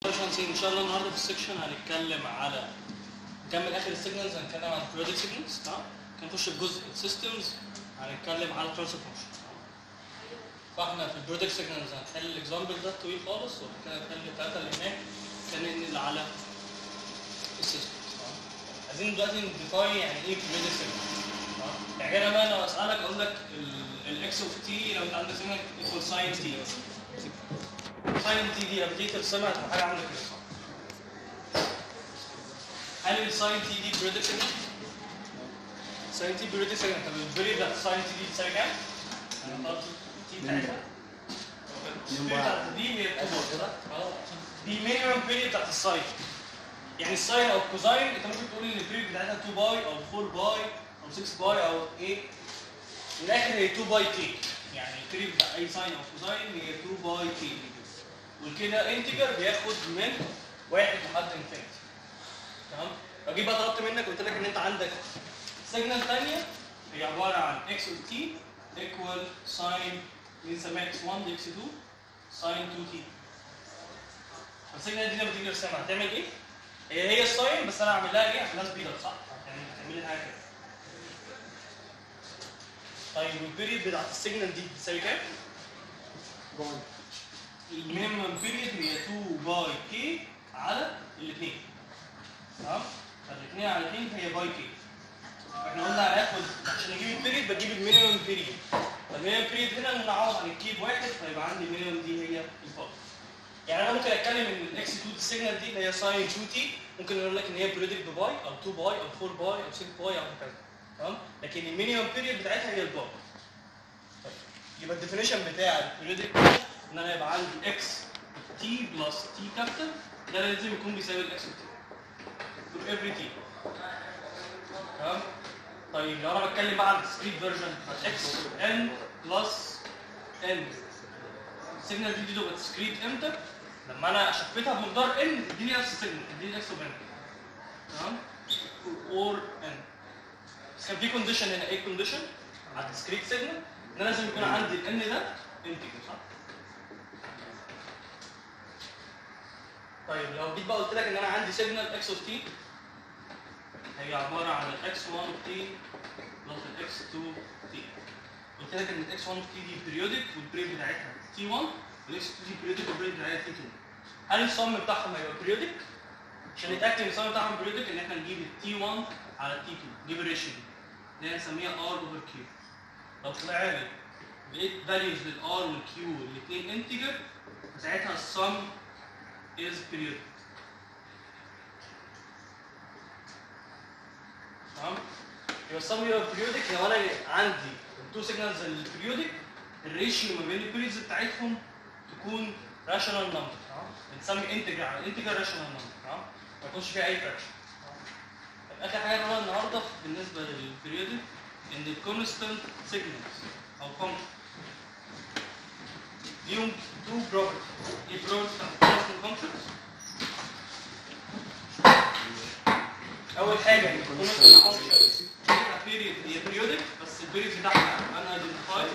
باشمهندسين ان شاء الله النهارده في السكشن هنتكلم على نكمل اخر السيجنالز هنتكلم على البريودك سيجنالز تمام هنخش في جزء السيستمز هنتكلم على الترانسفير فانكشن فاحنا في البريودك سيجنالز هنحل الاكزامبل ده طويل خالص وبعد كده هنحل الثلاثه اللي هناك كان ننقل على السيستم عايزين دلوقتي نديفاين يعني ايه بريودك سيجنال يعني انا بقى لو اسالك اقول لك الاكس اوف تي لو انت عندك سيجنال ايكوال ساين تي ساين تي دي لما تيجي ترسمها تبقى حاجه عامله كده صح؟ هل الساين تي دي بريدك سيجنال؟ ساين تي بريدك سيجنال طب الفيري بتاعت الساين تي دي بتساوي كام؟ انا طلبت تي بتاعتها الفيري بتاعت دي هي خلاص دي مينيمم بيريد بتاعت الساين يعني الساين او الكوزاين انت ممكن تقول ان البيريد بتاعتها 2 باي او 4 باي او 6 باي او ايه من الاخر هي 2 باي كي يعني البيريد بتاع اي ساين او كوزاين هي 2 باي كي والكده انتجر بياخد من واحد لحد انفينيتي تمام لو جيت بقى طلبت منك قلت لك ان انت عندك سيجنال ثانيه هي عباره عن اكس او تي ايكوال ساين بنسميها اكس 1 دي اكس 2 ساين 2 تي السيجنال دي لما تيجي ترسمها هتعمل ايه؟ هي هي الساين بس انا هعمل لها ايه؟ هعمل لها سبيد اب صح؟ يعني هتعمل لي حاجه كده طيب والبيريد بتاعت السيجنال دي بتساوي كام؟ المينيمم بيريد هي 2 باي كي على الاثنين تمام فالاثنين على الاثنين هي باي كي احنا قلنا هناخد عشان نجيب البيريد بجيب المينيمم بيريد فالمينيمم بيريد هنا نعوض عن الكي بواحد فيبقى عندي المينيمم دي هي الباي يعني انا ممكن اتكلم ان الاكس 2 السيجنال دي اللي هي ساين 2 تي ممكن اقول لك ان هي بريدك بباي او 2 باي او 4 باي او 6 باي او هكذا تمام لكن المينيمم بيريد بتاعتها هي الباي طيب يبقى الديفينيشن بتاع البريدك ان انا يبقى عندي اكس تي بلس تي كابيتال ده لازم يكون بيساوي الاكس تي for every t تمام طيب لو انا بتكلم بقى عن الديسكريت فيرجن اكس ان بلس ان السيجنال دي دي تبقى ديسكريت امتى؟ لما انا شفتها بمقدار ان تديني نفس السيجنال تديني اكس اوف ان تمام اور ان بس كان في كونديشن هنا ايه كونديشن على الديسكريت سيجنال ان انا لازم يكون عندي الان ده انتجر صح؟ طيب لو جيت بقى قلت لك ان انا عندي سيجنال اكس اوف تي هي عباره عن الاكس 1 تي بلس الاكس 2 تي قلت لك ان الاكس 1 تي دي بيريودك والبريد بتاعتها تي 1 والاكس 2 دي بيريودك والبريد بتاعتها تي 2 هل الصم بتاعهم هيبقى بيريودك؟ عشان نتاكد ان الصم بتاعهم بيريودك ان احنا نجيب التي 1 على التي 2 نجيب الريشيو دي اللي هي نسميها ار اوفر كيو لو طلع لي لقيت فاليوز للار والكيو الاثنين انتجر ساعتها الصم is periodic. تمام؟ يبقى السم يبقى periodic لو انا عندي التو سيجنالز البريودك الريشيو ما بين البيريدز بتاعتهم تكون راشونال نمبر تمام؟ بنسمي انتجر على انتجر راشونال نمبر تمام؟ ما يكونش فيها اي فراكشن. طب اخر حاجه نقولها النهارده بالنسبه للبريودك ان الكونستنت سيجنالز او فانكشن ليهم تو بروبرتي ايه بروبرتي بتاعت الفانكشنز اول حاجه الكونستنت فانكشن فيها بيريد هي بيريودك بس البيريد بتاعها ان ايدنتيفايد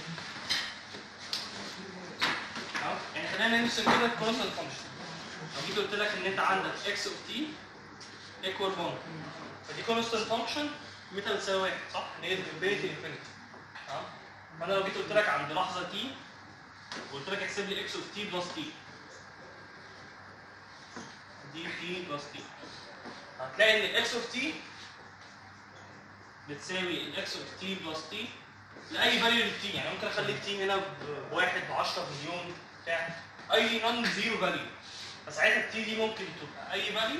يعني خلينا نرسم كده الكونستنت فانكشن لو جيت قلت لك ان انت عندك اكس اوف تي ايكوال 1 فدي كونستنت فانكشن متى بتساوي 1 صح؟ اللي هي انفينيتي انفينيتي تمام فانا لو جيت قلت لك عند لحظه تي قلت لك احسب لي اكس اوف تي بلس تي دي تي بلس تي هتلاقي ان الاكس اوف تي بتساوي الاكس اوف تي بلس تي لاي فاليو للتي يعني ممكن اخلي التي هنا بواحد ب 10 مليون بتاع اي نون زيرو فاليو فساعتها التي دي ممكن تبقى اي فاليو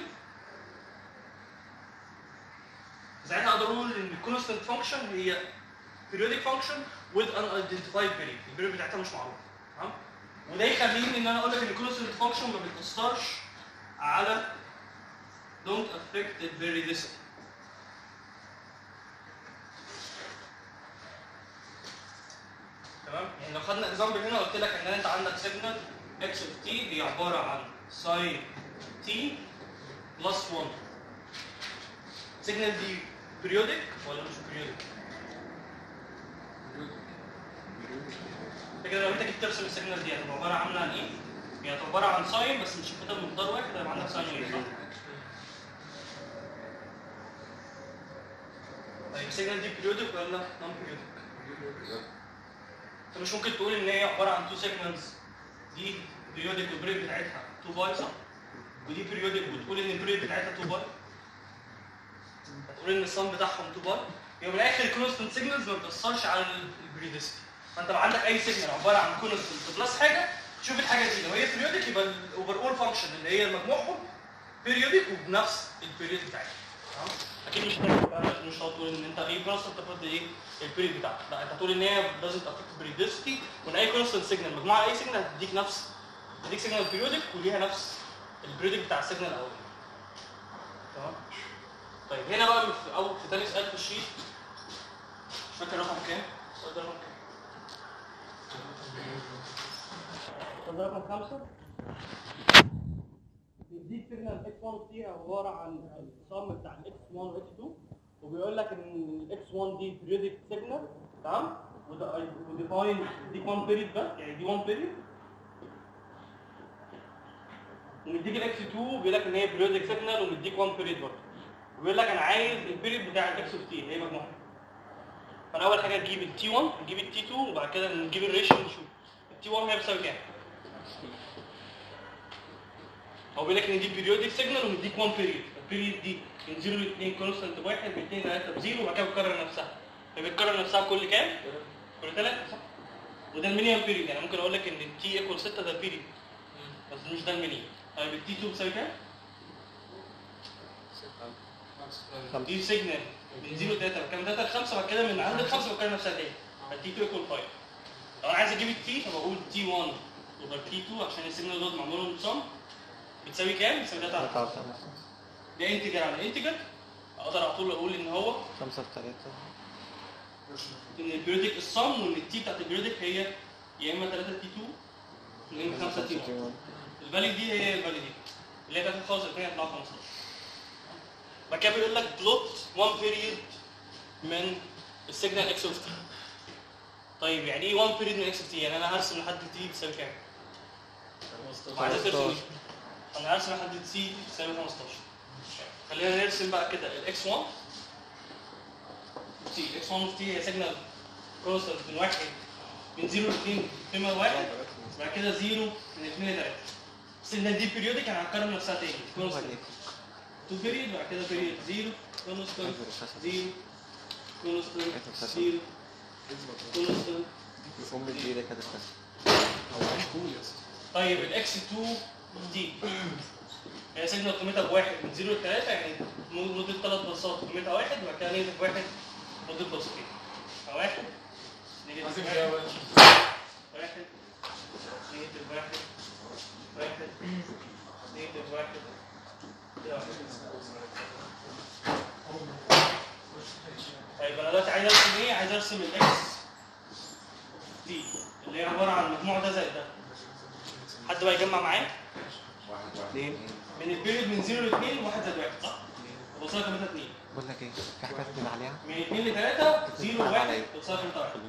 ساعتها اقدر اقول ان الكونستنت فانكشن هي periodic function with unidentified variable الفاريبل بتاعتها مش معروفه تمام وده يخليني ان انا اقول لك ان الكونستنت فانكشن ما بتاثرش على don't affect the periodicity تمام يعني لو خدنا اكزامبل هنا قلت لك ان انت عندك سيجنال اكس اوف تي هي عباره عن ساين تي بلس 1 السيجنال دي periodic ولا مش periodic؟ كده لو انت جيت ترسم السيجنال دي هتبقى عباره عامله عن ايه؟ يعني عباره عن ساين بس مش كده بمقدار واحد هيبقى عندك ساين ويف صح؟ طيب السيجنال دي بيريودك ولا نون بيريودك؟ انت مش ممكن تقول ان هي عباره عن تو سيجنالز دي بيريودك والبريد بتاعتها 2 باي صح؟ ودي بيريودك وتقول ان البريد بتاعتها 2 باي هتقول ان الصم بتاعهم 2 باي يبقى من الاخر كونستنت سيجنالز ما بتاثرش على البريدستي فانت لو عندك اي سيجنال عباره عن كونستنت بلس حاجه شوف الحاجه دي لو هي بيريودك يبقى الاوفر اول فانكشن اللي هي مجموعهم بيريودك وبنفس البيريود بتاعتها تمام اكيد مش هتعرف مش هتقول ان انت اي كونستنت تفرض ايه البيريود بتاعتك لا انت هتقول ان هي لازم تافكت بريدستي وان اي كونستنت سيجنال مجموعه اي سيجنال هتديك نفس هتديك سيجنال بيريودك وليها نفس البيريودك بتاع السيجنال الاولاني تمام طيب هنا بقى في اول في تاني سؤال في الشيت مش فاكر رقم كام السؤال ده رقم كام السؤال ده رقم خمسة بيديك سيجنال اكس 1 تي عباره عن الصم بتاع الاكس 1 واكس 2 وبيقول لك ان الاكس 1 دي بيريودك سيجنال تمام وديفاين ديك 1 بيريد بس يعني دي 1 بيريد ومديك الاكس 2 بيقول لك ان هي بيريودك سيجنال ومديك 1 بيريد برضه وبيقول لك انا عايز البيريد بتاع الاكس اوف تي اللي هي مجموعه فانا اول حاجه نجيب التي 1 نجيب التي 2 وبعد كده نجيب الريشيو ونشوف التي 1 هي بتساوي كام هو بيقول لك ان دي بيريودك سيجنال ومديك 1 بيريد البيريد دي من 0 ل 2 كونستنت بواحد من 2 ل 3 بزيرو وبعد كده بتكرر نفسها فبتكرر نفسها كل كام؟ كل 3 صح؟ وده المينيمم بيريد يعني ممكن اقول لك ان التي ايكوال 6 ده البيريد بس مش ده المينيمم طيب التي 2 بتساوي كام؟ دي سيجنال من 0 ل 3 كام 3 ل 5 بعد كده من عند ال 5 بكرر نفسها تاني فالتي 2 ايكوال 5 لو انا عايز اجيب التي فبقول تي 1 اوفر تي 2 عشان السيجنال دول معمول لهم سم بتساوي كام؟ بتساوي 3 على 5 ده انتجر على انتجر اقدر على طول اقول ان هو خمسة في تلاتة ان البيريودك الصم وان التي بتاعت البيريودك هي يا اما 3 تي 2 يا اما 5 تي 1 الفاليو دي هي الفاليو دي اللي هي بتاعت خالص الثانيه هتطلع 15 بعد كده بيقول لك بلوت 1 بيريود من السيجنال اكس اوف تي طيب يعني ايه 1 بيريود من اكس اوف تي يعني انا هرسم لحد تي بتساوي كام؟ وعايز ترسم ايه؟ انا هرسم لحد سي بتساوي 15 خلينا نرسم بقى كده الاكس 1 تي اكس 1 اوف تي هي سيجنال كونستنت من واحد من 0 ل 2 قيمه واحد بعد كده 0 من 2 ل 3 السيجنال دي بيريودك انا هكرر نفسها تاني كونستنت تو بيريود بعد كده بيريود 0 كونستنت 0 كونستنت 0 كونستنت أم الجيلة كانت بس طيب الاكس 2 دي هي سيجنال قيمتها بواحد من 0 ل 3 يعني مدة ثلاث بساط قيمتها واحد وبعد كده نيجاتيف واحد مدة بسطين فواحد نيجاتيف واحد واحد نيجاتيف واحد واحد نيجاتيف واحد كده واحد. طيب انا دلوقتي عايز ارسم ايه؟ عايز ارسم الاكس دي اللي هي عباره عن المجموع ده زائد ده حد بقى يجمع معايا اتنين من البيريود من 0 ل 2 1 زائد 1 صح؟ وصلت قيمتها 2 بقول لك ايه في حاجات اتنين عليها من 2 ل 3 0 ل 1 بتصير قيمتها 1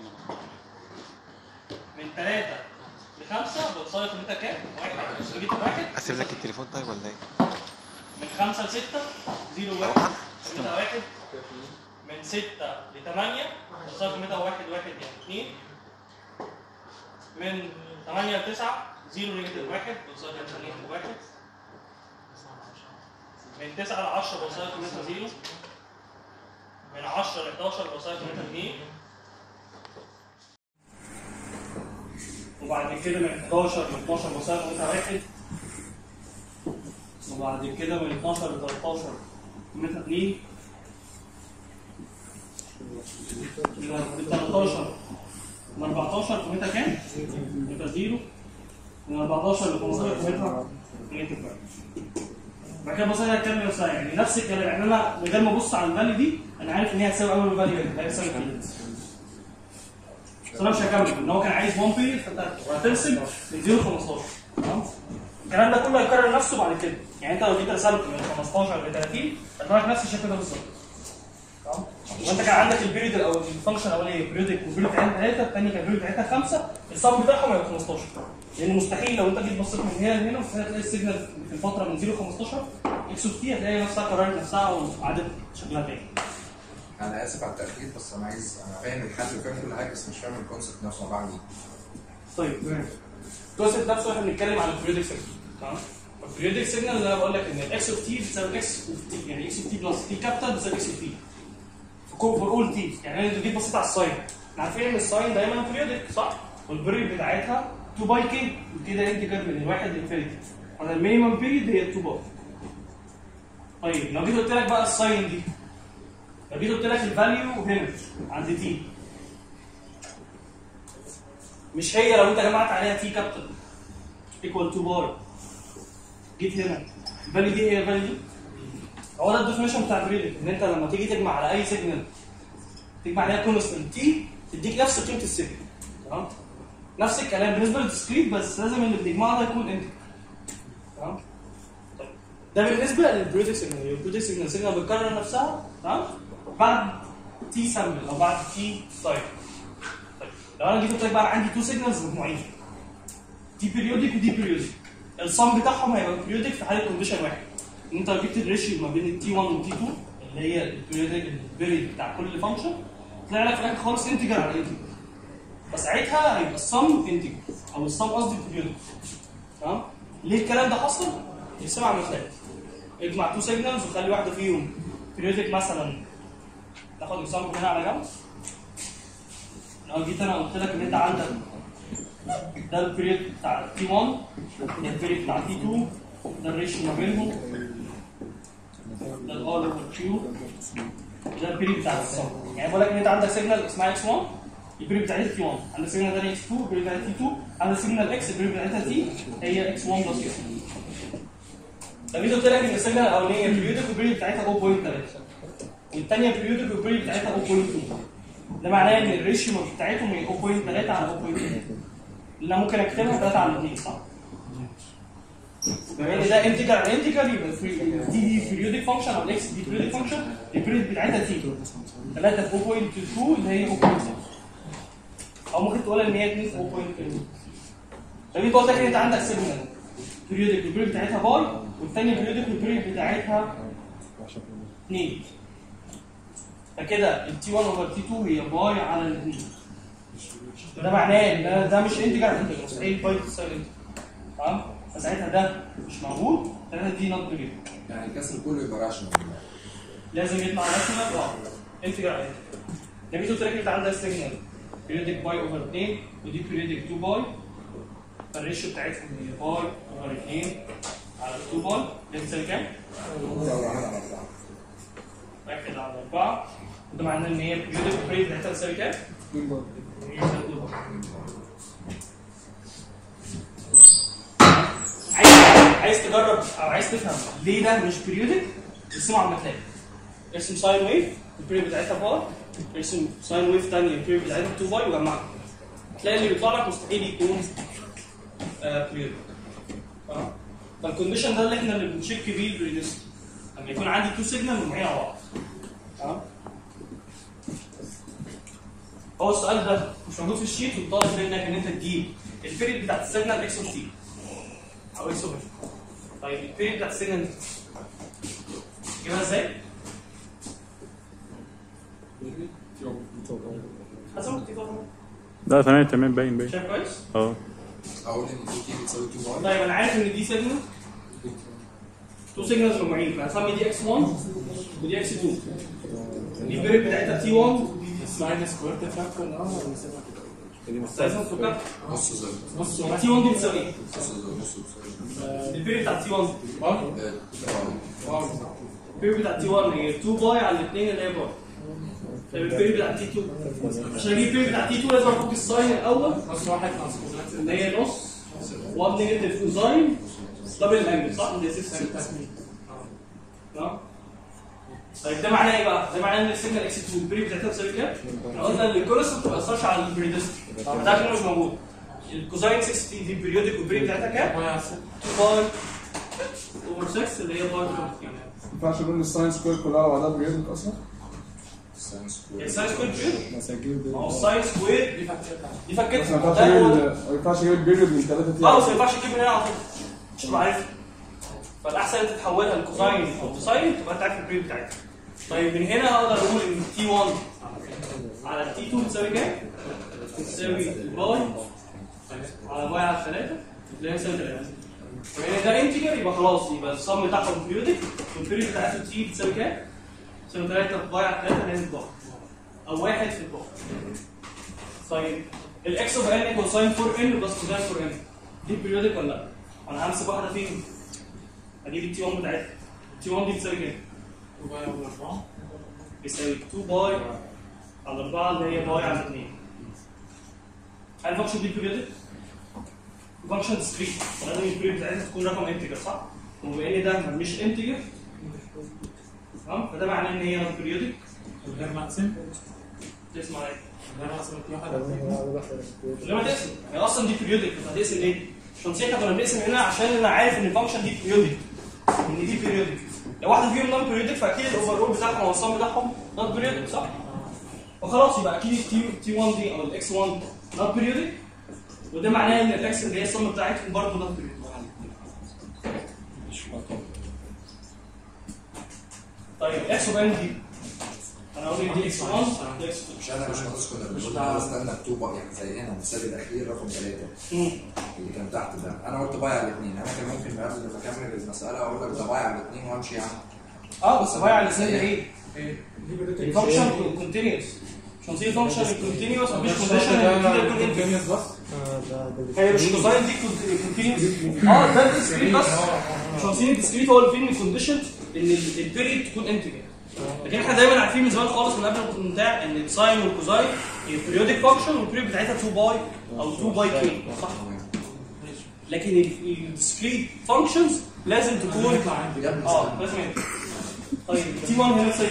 من 3 ل 5 بتصير قيمتها كام؟ 1 جبت 1 اسيب لك التليفون طيب ولا ايه؟ من 5 ل 6 0 ل 1 قيمتها 1 من 6 ل 8 بتصير قيمتها 1 1 يعني 2 من 8 ل 9 0 نيجاتيف 1 بتصير قيمتها نيجاتيف 1 من 9 ل 10 بوصية قيمتها 0 من 10 ل 11 بوصية قيمتها 2 وبعد كده من 11 ل 12 بوصية قيمتها 1 وبعد كده من 12 ل 13 قيمتها 2 من 13 من 14 قيمتها كام؟ قيمتها 0 من 14 ل 15 قيمتها نيجاتيف 1 بعد كده بص انا هتكلم نفسها يعني نفس الكلام يعني انا من غير ما ابص على الفاليو دي انا عارف ان هي هتساوي اول فاليو هنا هي هتساوي كده بس انا مش هكمل ان هو كان عايز 1 بيريد فانت هترسم من 0 ل 15 تمام الكلام ده كله هيكرر نفسه بعد كده يعني انت لو جيت رسمت من 15 ل 30 هتلاقي نفس الشكل ده بالظبط تمام وانت كان عندك البيريد الاول الفانكشن الاولانيه بيريودك والبيريد بتاعتها 3 الثانيه كان البيريد بتاعتها 5 الصم بتاعهم هيبقى 15 لان مستحيل لو انت جيت بصيت من هنا لهنا مستحيل هتلاقي السيجنال في الفتره من 0 ل 15 اكس اوف تي هتلاقي نفسها قررت نفسها وقعدت شكلها تاني انا اسف على التاخير بس انا عايز انا فاهم الحل وفاهم كل حاجه بس مش فاهم الكونسيبت نفسه أنا بعمل ايه طيب تمام الكونسيبت نفسه احنا بنتكلم على البريودك سيجنال تمام البريودك سيجنال اللي انا بقول لك ان الاكس اوف تي بتساوي اكس اوف تي يعني اكس اوف تي بلس تي كابيتال بتساوي اكس اوف تي فور اول تي يعني انت جيت بصيت على الساين احنا عارفين ان الساين دايما بريودك صح؟ والبريود بتاعتها 2 باي كي كده انتجر من الواحد لانفينيتي انا المينيمم بيريد هي 2 باي طيب لو جيت قلت لك بقى الساين دي لو جيت قلت لك الفاليو هنا عند تي مش هي لو انت جمعت عليها تي كابيتال ايكوال 2 باي جيت هنا الفاليو دي هي الفاليو دي هو ده الديفينيشن بتاع البريدك ان انت لما تيجي تجمع على اي سيجنال تجمع عليها كونستنت تي تديك نفس قيمه السيجنال تمام نفس الكلام بالنسبه للديسكريت بس لازم اللي بنجمعه ده يكون انت تمام طيب ده بالنسبه للبريدك سيجنال البريدك سيجنال سيجنال بتكرر نفسها تمام بعد تي سامبل او بعد تي تايم طيب لو انا جيت قلت لك بقى عندي تو سيجنالز مجموعين دي بيريودك ودي بيريودك الصم بتاعهم هيبقى بيريودك في حاله كونديشن واحد ان انت لو جبت الريشيو ما بين التي 1 والتي 2 اللي هي البيريودك البيريد بتاع كل فانكشن طلع لك في الاخر خالص انتجر على انتجر فساعتها هيبقى الصم انتجر او الصم قصدي بيريودك تمام ليه الكلام ده حصل؟ يسمع مثال اجمع تو سيجنالز وخلي واحده فيهم بيريودك مثلا ناخد اكزامبل هنا على جنب لو جيت انا قلت لك ان انت عندك ده البريود بتاع تي 1 ده البريود بتاع تي 2 ده الريشيو ما بينهم ده الار اوفر كيو ده البريود بتاع الصم يعني بقول لك ان انت عندك سيجنال اسمها اكس 1 البريود بتاعتها تي 1 عندك سيجنال ثانيه اكس 2 البريود بتاعتها تي 2 عندك سيجنال اكس البريود بتاعتها تي هي اكس 1 بلس اكس 2 طب جيت قلت لك ان السيجنال الاولانيه البريودك والبريود بتاعتها 0.3 والثانيه بريودك والبريود بتاعتها 0.2 ده معناه ان الريشيو بتاعتهم هي 0.3 على 0.2 اللي انا ممكن اكتبها 3 على 2 صح؟ بما ان ده انتجر على انتجر يبقى الفري- دي دي بريودك فانكشن او الاكس دي بريودك فانكشن البريود بتاعتها تي 3 في 0.22 اللي هي 0.6 او ممكن تقول ان هي 2 في 0.2 طب انت قلت لك ان انت عندك سيجنال بريودك البريود بتاعتها باي والثانيه بريودك البريود بتاعتها 2 فكده التي 1 اوفر تي 2 هي باي على الاثنين ده معناه ان ده, ده مش انتجر على انتجر مستحيل باي تساوي انتجر تمام فساعتها ده مش موجود ساعتها دي نوت بريد يعني الكسر كله يبقى راشنال لازم يطلع راسمال اه انتجر على انتجر ده جيت قلت لك انت عندك سيجنال بيريودك باي اوفر 2 ودي بيريودك 2 باي فالريشيو بتاعتهم هي باي اوفر 2 على 2 باي ده بتساوي كام؟ واحد على 4 ده معناه ان هي بيريودك بريد بتاعتها بتساوي كام؟ عايز عايز تجرب او عايز تفهم ليه ده مش بيريودك ارسمه على المثال ارسم ساين ويف البريود بتاعتها باي ارسم ساين ويف ثانيه البريود بتاعتها 2 باي وجمعهم تلاقي اللي بيطلع لك مستحيل يكون بيريود تمام فالكونديشن ده اللي احنا اللي بنشيك بيه البريدست لما يكون عندي تو سيجنال مجموعين على بعض تمام هو السؤال ده مش موجود في الشيت وطالب منك ان انت تجيب البيريد بتاعت السيجنال اكس اوف تي او اكس اوف طيب البيريد بتاعت السيجنال دي تجيبها ازاي؟ حسب الاتفاق لا تمام تمام باين باين شايف كويس؟ اه اقول ان دي تي بتساوي 2 باي طيب انا عارف ان دي سيجنال تو سيجنالز مجموعين فهسمي دي اكس 1 ودي اكس 2 دي البيريد بتاعتها تي 1 ودي دي ماينس كوارت فاكتور اه ولا سيبها كده لازم تفكر نص زي بص هو تي 1 دي بتساوي ايه؟ نص زي نص بتساوي البيريد بتاع تي 1 باي آه، واو البيريد بتاع تي 1 هي 2 باي على الاثنين اللي هي باي طيب البيريد بتاع تي 2 عشان اجيب البيريد بتاع تي 2 لازم افك الساين الاول نص واحد ناقص كوزات اللي هي نص 1 نيجاتيف كوزاين دبل الانجل صح؟ اللي هي 6 تمام طيب ده معناه ايه بقى؟ ده معناه ان السيجنال اكس 2 البريد بتاعتها بتساوي كام؟ احنا قلنا ان الكورس ما بتاثرش على البريدست ده عشان مش موجود الكوزاين 60 دي البريودك والبريد بتاعتها كام؟ باي على ست 2 باي اوفر 6 اللي هي باي اوفر 3 ما ينفعش نقول الساين سكوير كلها على بعضها بريودك اصلا ساين سكوير الساين سكوير بيريود بس هجيب ما هو الساين سكوير دي فكرتها دي بس فكتها ما ينفعش ده هو اجيب ما ينفعش اجيب البيريود من 3 خلاص ما ينفعش تجيب من هنا على طول مش تبقى عارفها فالاحسن انت تحولها لكوساين او كوساين تبقى انت عارف البريد بتاعتها طيب من هنا اقدر اقول ان تي 1 على تي 2 تساوي كام؟ تساوي باي على باي على 3 اللي هي تساوي 3 فهنا ده انتجر يبقى خلاص يبقى الصم بتاعهم بيريودك والبريد بتاعته تي بتساوي كام؟ تساوي 3 في باي على 3 اللي هي الباي او 1 في الباي طيب الاكس اوف ان ايكوال ساين 4 ان بلس كوساين 4 ان دي بيريودك ولا لا؟ انا همسك واحده فيهم اجيب التي 1 بتاعتها التي 1 دي بتساوي كام؟ بيساوي 2 باي على 4 اللي هي باي على 2 هل الفانكشن دي بيريودك؟ فانكشن ديسكريت لازم البريود بتاعتها تكون رقم انتجر صح؟ وبما ان ده مش انتجر تمام فده معناه ان هي نون بيريودك غير مقسم تسمع ايه؟ غير مقسم في واحد لما تقسم هي اصلا دي بيريودك انت هتقسم ليه؟ عشان ساعتها كنا بنقسم هنا عشان انا عارف ان الفانكشن دي بيريودك ان دي بيريودك لو واحده فيهم نون بيريودك فاكيد الاوفر اول بتاعهم او الصم بتاعهم نون بيريودك صح؟ وخلاص يبقى اكيد التي تي 1 دي او الاكس 1 نون بيريودك وده معناه ان الاكس اللي هي الصم بتاعتهم برضه نون بيريودك طيب اكس اوف ان دي انا اقول دي اكس 1 دي اكس 2 مش انا مش هتذكر كنا بنقول انا بستنى التوبه يعني زي هنا المثال الاخير رقم ثلاثه مم. اللي كان تحت ده انا قلت بايع الاثنين انا كان ممكن قبل ما اكمل المساله اقول لك ده بايع الاثنين وامشي يعني اه بس بايع على الاسنان ده ايه؟ الفانكشن كونتينيوس عشان في فانكشن كونتينيوس مفيش كونديشن ان الانتجر يكون انتجر بس هي مش كوزاين دي كونتينيوس اه ده ديسكريت بس عشان في ديسكريت هو اللي فيه الكونديشن ان البيريد تكون انتجر لكن احنا دايما عارفين من زمان خالص من قبل بتاع ان الساين والكوزاين هي بيريودك فانكشن والبيريد بتاعتها 2 باي او 2 باي كي صح؟ لكن الديسكريت فانكشنز لازم تكون يطلع عندي بجد اه لازم ينفع. طيب تي 1 هنا بتساوي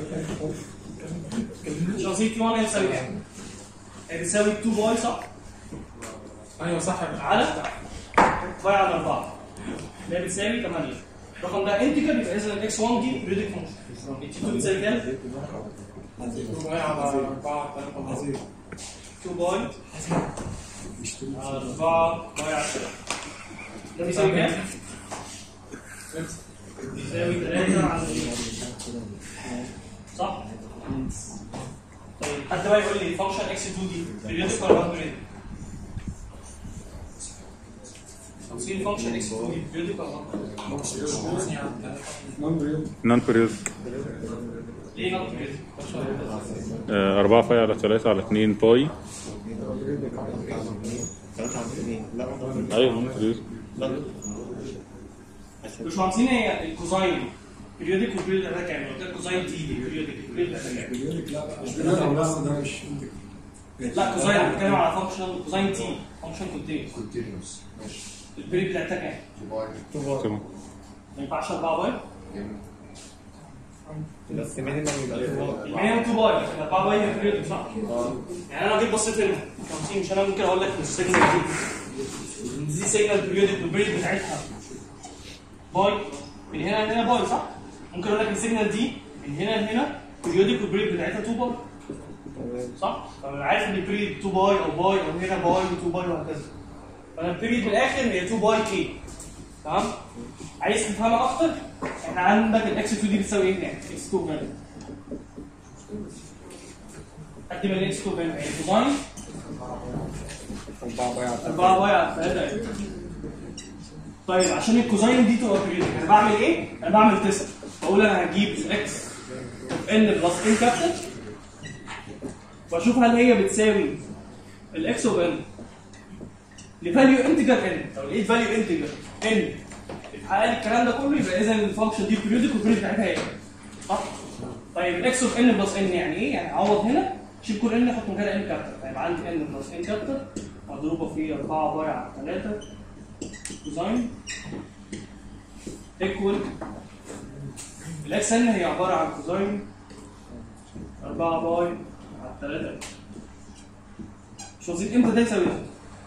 كام؟ شخصية تي 1 هنا بتساوي كام؟ هي بتساوي 2 باي صح؟ ايوه صح على باي على 4 اللي هي بتساوي 8 الرقم ده انتجر يبقى اذا الاكس 1 دي بريدك فانكشن التي 2 بتساوي كام؟ باي على 4 3 0 2 باي على 4 باي على 3 ده بيساوي كام؟ بيساوي 3 على 2 صح؟ طيب حد بقى يقول لي فانكشن اكس 2 دي بريودك ولا نون بريودك؟ توصيل فانكشن اكس 2 دي بريودك ولا نون بريودك؟ نون بيريود ليه نون بريودك؟ 4 باي على 3 على 2 باي ايوه نون بيريود مش مهندسين هي الكوزاين بريودك والبريود ده كام؟ لو كان كوزاين تي دي بريودك البريود ده كام؟ ده مش لا كوزاين انا بتكلم على فانكشن كوزاين تي فانكشن كونتينيوس كونتينيوس ماشي البريود بتاعتها كام؟ باي تمام ما ينفعش 4 باي؟ جميل بس مينيمم يبقى المينيمم 2 باي لكن 4 باي هي بريودك صح؟ يعني انا لو جيت بصيت هنا كمسين مش انا ممكن اقول لك ان السيجنال دي دي سيجنال بريودك والبريود بتاعتها باي من هنا لهنا باي صح؟ ممكن اقول لك السيجنال دي من هنا لهنا بريودك والبريود بتاعتها 2 باي صح؟ فانا عارف ان البريود 2 باي او باي او هنا باي و2 باي وهكذا فانا البريود من الاخر هي 2 باي كي تمام؟ عايز تفهمها اكتر احنا عندك الاكس 2 دي بتساوي ايه هناك؟ اكس 2 هنا قد ما الاكس 2 هنا هي كوزاين 4 باي على 3 طيب عشان الكوزاين دي تبقى بريودك انا بعمل ايه؟ انا بعمل تيست بقول انا هجيب الاكس ان بلس ان كابيتال واشوف هل هي بتساوي الاكس اوف ان لفاليو انتجر ان لو لقيت فاليو انتجر ان اتحقق لي الكلام ده كله يبقى اذا الفانكشن دي بريودك والبريود بتاعتها هي صح؟ طيب الاكس اوف ان بلس ان يعني ايه؟ يعني اعوض هنا شيل كل ان احط مكانها ان كابيتال فيبقى عندي ان بلس ان كابيتال مضروبه في 4 باي على 3 كوزاين ايكوال الاكس ان هي عباره عن كوزاين 4 باي على 3 مش وظيفه امتى ده يساوي ده؟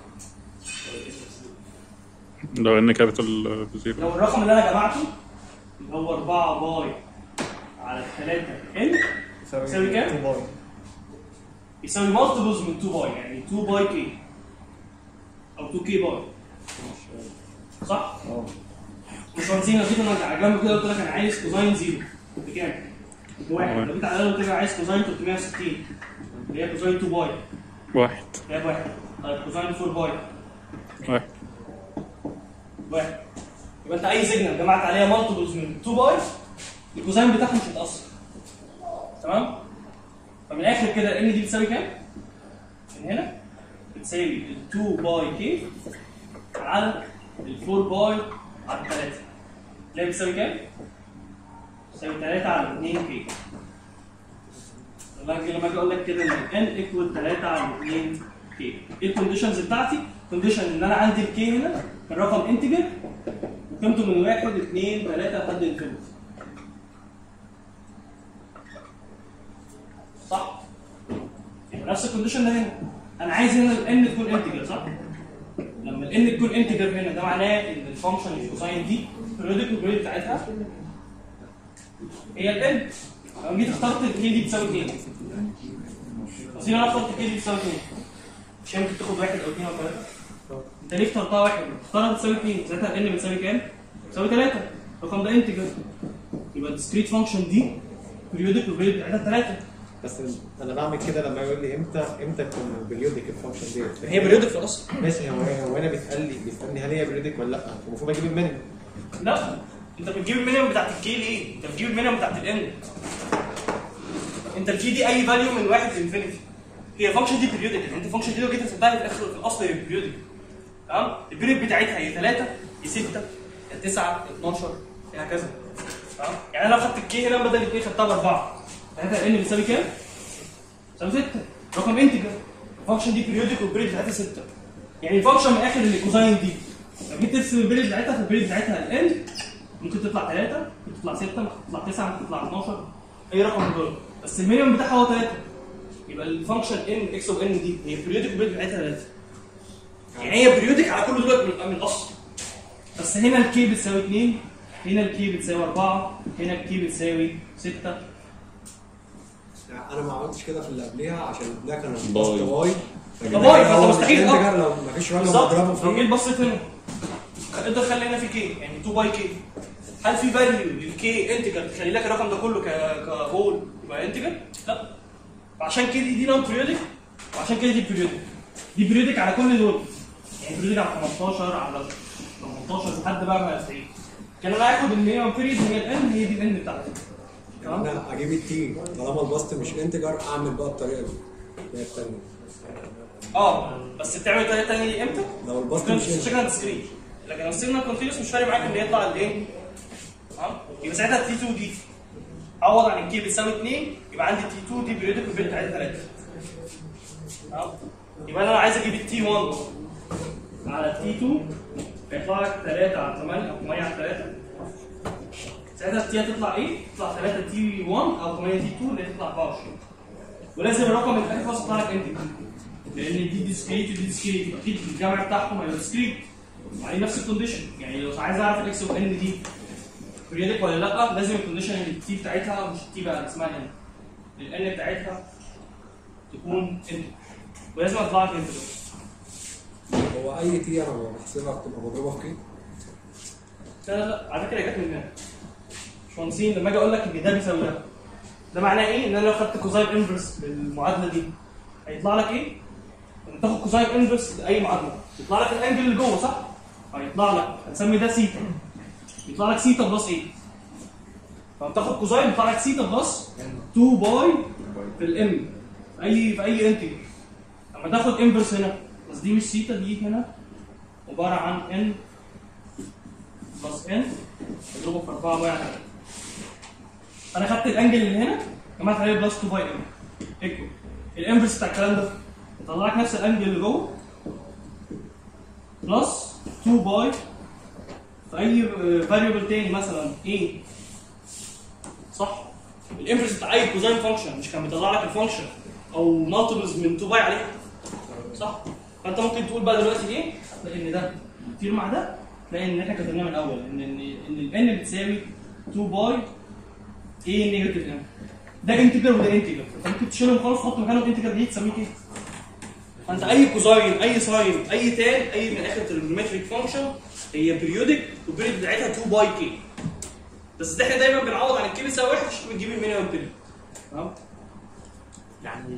لو ان كابيتال بزيرو لو الرقم اللي انا جمعته اللي هو 4 باي على 3 ان يساوي كام؟ 2 باي يساوي مالتيبلز من 2 باي يعني 2 باي كي او 2 كي باي صح؟ اه مش مهندسين لو جيت انا على جنب كده قلت لك انا عايز كوزاين زيرو بكام؟ بواحد لو جيت على الأقل قلت لك عايز كوزاين 360 اللي هي كوزاين 2 باي واحد اللي هي بواحد طيب كوزاين 4 باي واحد واحد يبقى انت اي سيجنال جمعت عليها مالتيبلز من 2 باي الكوزاين بتاعها مش هيتاثر تمام فمن الاخر كده ان دي بتساوي كام؟ من هنا بتساوي ال 2 باي كي على ال 4 باي على 3 اللي هي بتساوي كام؟ بتساوي 3 على 2 كي لما اجي لما اجي اقول لك كده ان ان ايكوال 3 على 2 كي ايه الكونديشنز بتاعتي؟ كونديشن ان انا عندي الكي هنا الرقم انتجر وقيمته من 1 2 3 لحد انفينيتي صح؟ يبقى نفس الكونديشن ده هنا انا عايز هنا الان تكون انتجر صح؟ لما الان تكون انتجر هنا ده معناه ان الفانكشن الكوساين دي البريودك والبريد بتاعتها هي الان لو جيت اخترت الكي دي بتساوي 2 بس انا اخترت الكي دي بتساوي 2 مش ممكن تاخد واحد او اثنين او ثلاثه انت ليه اخترتها واحد؟ اختارها بتساوي 2 ساعتها الان بتساوي كام؟ بتساوي 3 الرقم ده انتجر يبقى الديسكريت فانكشن دي بريودك والبريد بتاعتها 3 بس انا بعمل كده لما يقول لي امتى امتى تكون بريودك الفانكشن ديت هي بريودك في الاصل ماشي هو هو انا بيسال لي بيسالني هل هي بريودك ولا لا المفروض اجيب المينيمم لا انت بتجيب المينيمم بتاعت الكي ليه؟ انت بتجيب المينيمم بتاعت الان انت الكي دي اي فاليو من واحد لانفينيتي هي فانكشن دي بريودك يعني انت الفانكشن دي لو جيت حسبتها في الاخر في الاصل هي بريودك تمام البريود بتاعتها هي 3 هي 6 هي 9 12 هي هكذا تمام يعني انا لو خدت الكي هنا بدل الكي خدتها باربعه ساعتها ان بيساوي كام؟ بيساوي 6 رقم انتجر الفانكشن دي بريودك والبريد بتاعتها 6 يعني الفانكشن من الاخر اللي كوزاين دي لو جيت ترسم البريد بتاعتها فالبريد بتاعتها الان ممكن تطلع 3 ممكن تطلع 6 ممكن تطلع 9 ممكن تطلع 12 اي رقم من دول بس المينيمم بتاعها هو 3 يبقى الفانكشن ان اكس اوف ان دي هي بريودك والبريد بتاعتها 3 يعني هي بريودك على كل دول من من الاصل بس هنا الكي بتساوي 2 هنا الكي بتساوي 4 هنا الكي بتساوي 6 يعني انا ما عملتش كده في اللي قبليها عشان ده كان باي. الباست باي طب باي، فأنت مستحيل انت اه. لو ما فيش رقم بالظبط مضربه لو جيت فيه بصيت هنا اقدر خلي هنا في كي يعني 2 باي كي هل في فاليو للكي انتجر تخلي لك الرقم ده كله ك كهول يبقى انتجر؟ لا فعشان كده دي نون بريودك وعشان كده دي بريودك دي بريودك على كل دول يعني بريودك على 15 على 18 لحد بقى ما 90 كان انا هاخد المينيمم بيريد هي الان هي دي الان بتاعتي تمام انا اجيب التي طالما الباست مش انتجر اعمل بقى الطريقه دي اللي هي التانيه اه بس بتعمل طريقه ثانيه دي امتى؟ لو الباست كان مش انتجر شكلها ديسكريت لكن لو سيبنا كونتينوس مش فارق معاك ان يطلع الايه؟ تمام يبقى ساعتها تي 2 دي عوض عن الكي بتساوي 2 يبقى عندي تي 2 دي بريودك والبيت بتاعتها 3 تمام يبقى انا عايز اجيب التي 1 على تي 2 هيطلع لك 3 على 8 او 8 على 3 ساعتها التي هتطلع ايه؟ تطلع 3 تي 1 او 8 تي 2 اللي هي تطلع 24 ولازم الرقم اللي في يطلع لك انتجر لان دي ديسكريت ودي ديسكريت يبقى اكيد الجمع بتاعهم هيبقى ديسكريت يعني نفس الكونديشن يعني لو عايز اعرف الاكس اوف ان دي بريودك ولا لا لازم الكونديشن التي بتاعتها مش التي بقى اللي اسمها ان الان بتاعتها تكون انت ولازم اطلع لك انت هو اي تي انا بحسبها بتبقى مضروبه في كي لا لا لا على فكره هي جت من هنا مش مهندسين لما اجي اقول لك ان ده بيساوي ده ده معناه ايه؟ ان انا لو خدت كوزاين انفرس بالمعادله دي هيطلع لك ايه؟ لما تاخد كوزاين انفرس لاي معادله يطلع لك الانجل اللي جوه صح؟ هيطلع لك هنسمي ده سيتا يطلع لك سيتا بلس ايه؟ فلما تاخد كوزاين يطلع لك سيتا بلس 2 باي في الام في اي في اي انتجر لما تاخد انفرس هنا بس دي مش سيتا دي هنا عباره عن ان بلس ان اضربه في 4 باي على 3 انا خدت الانجل اللي هنا جمعت عليه بلس 2 باي ام ايكوال الانفرس بتاع الكلام ده يطلع لك نفس الانجل اللي جوه بلس 2 باي في اي فاريبل تاني مثلا ايه صح الانفرس بتاع اي كوزاين فانكشن مش كان بيطلع لك الفانكشن او مالتيبلز من 2 باي عليها صح فانت ممكن تقول بقى دلوقتي ايه هتلاقي ان ده يطير مع ده تلاقي ان احنا كتبناه من الاول ان ان ان الان بتساوي 2 باي ايه نيجاتيف ام ده انتجر وده انتجر انت ممكن تشيلهم خالص تحط مكانهم انتجر دي تسميه ايه؟ فانت اي كوزاين اي ساين اي تان اي من اخر تريجونومتريك فانكشن هي بيريودك والبيريود بتاعتها 2 باي كي بس احنا دايما بنعوض عن الكي بيساوي واحد عشان بنجيب المينيمم بيريود تمام؟ يعني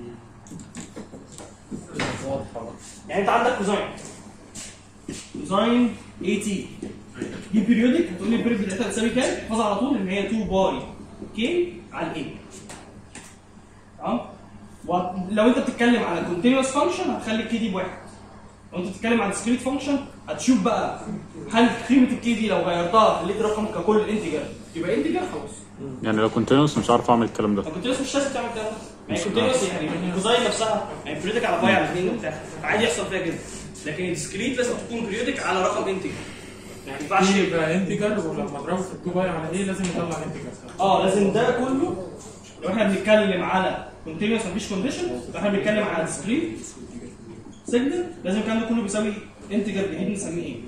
يعني انت عندك كوزاين كوزاين اي تي دي بيريودك هتقول لي البيريود بتاعتها تساوي كام؟ احفظها على طول ان هي 2 باي كي على الاي تمام؟ ولو انت بتتكلم على كونتينوس فانكشن هتخلي الكي دي بواحد لو انت بتتكلم عن ديسكريت فانكشن هتشوف بقى هل قيمه الكي دي لو غيرتها خليت رقم ككل انتجر يبقى انتجر خلاص يعني لو كونتينوس مش عارف اعمل الكلام ده فكونتينوس مش لازم تعمل الكلام ده يعني كونتينوس يعني الكوزاين نفسها يعني بريودك على باي على اثنين وبتاع عادي يحصل فيها كده لكن الديسكريت لازم تكون بريودك على رقم انتجر يعني ما ينفعش يبقى انتجر ولما اضربه في التو باي على ايه لازم يطلع انتجر اه لازم ده كله لو احنا بنتكلم على كونتينوس مفيش كونديشن لو احنا بنتكلم على ديسكريت سيجنال لازم الكلام ده كله بيساوي انتجر جديد نسميه ايه؟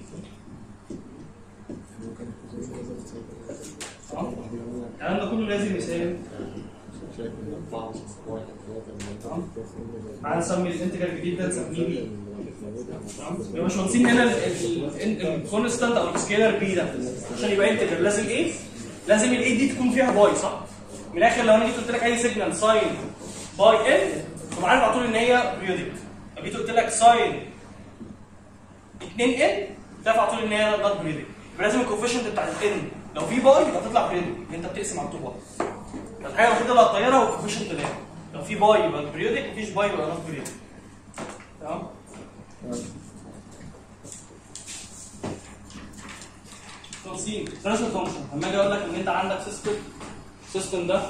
تمام؟ الكلام ده كله لازم يساوي تعالى نسمي الانتجر الجديد ده نسميه بي تمام؟ يبقى مش واخدين هنا الكونستانت او السكيلر بي ده عشان يبقى انتجر لازم ايه؟ لازم الاي دي تكون فيها باي صح؟ من الاخر لو انا جيت قلت لك اي سيجنال ساين باي ان تبقى عارف على طول ان هي بريودك لو جيت قلت لك ساين 2 ان تعرف على طول ان هي نوت بريودك يبقى لازم الكوفيشنت بتاع الان لو في باي يبقى تطلع بريودك انت بتقسم على 2 باي الحاجه الوحيده اللي هتطيرها هو الكوفيشنت ده لو في باي يبقى بريودك مفيش باي يبقى نوت بريودك تمام تنظيم ترانسفير فانكشن لما اجي اقول لك ان انت عندك سيستم السيستم ده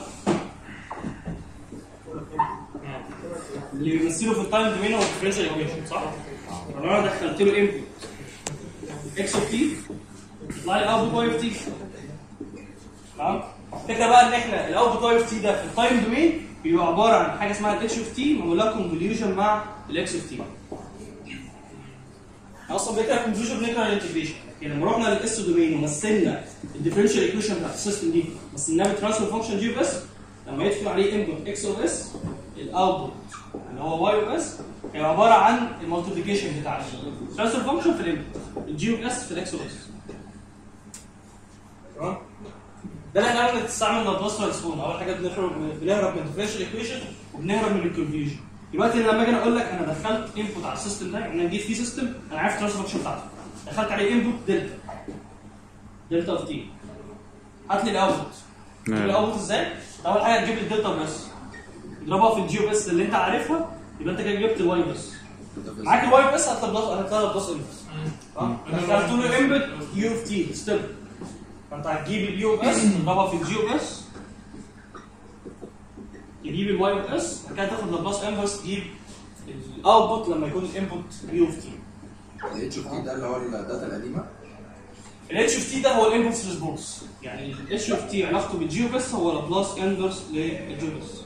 اللي بيمثله في التايم دومين هو الديفرنشال ايكويشن صح؟ لو انا دخلت له انبوت اكس اوف تي يطلع لي اوتبوت واي اوف تي تمام؟ الفكره بقى ان احنا الاوتبوت واي اوف تي ده في التايم دومين بيبقى عباره عن حاجه اسمها الاتش اوف تي معمول لها كونفوليوشن مع الاكس اوف تي اصلا بنكره كونفوليوشن بنكره الانتجريشن يعني لما رحنا للاس دومين ومثلنا الديفرنشال ايكويشن بتاعت السيستم دي مثلناها بترانسفير فانكشن جي بس لما يدخل عليه انبوت اكس او اس الاوتبوت اللي هو واي او اس هيبقى عباره عن المالتيبيكيشن بتاع الترانسفير فانكشن في الانبوت الجي او اس في الاكس او اس تمام ده اللي احنا عملنا نستعمل لابلاس ترانسفورم اول حاجه بنهرب بنهرب من الديفرنشال ايكويشن وبنهرب من الكونفيوجن دلوقتي لما اجي اقول لك انا دخلت انبوت على السيستم ده يعني انا جيت في سيستم انا عارف الترانسفير فانكشن بتاعته دخلت عليه انبوت دلتا دلتا اوف تي هات لي الاوتبوت تجيب نعم. الاوتبوت ازاي؟ اول حاجه تجيب لي الدلتا بس اضربها في الجي بس اللي انت عارفها يبقى انت كده جبت الواي بس معاك الواي بس هتطلع بلس هتطلع بلس انبوت دخلت له انبوت يو اوف تي ستيب فانت هتجيب اليو بس تضربها في الجي بس تجيب الواي اس بعد كده تاخد البلس انفرس تجيب الاوتبوت لما يكون الانبوت يو اوف تي الاتش اوف تي ده اللي هو الداتا القديمه الاتش اوف تي ده هو الانبوت ريسبونس يعني الاتش اوف تي علاقته بالجيو بس هو البلس انفرس للجيو بس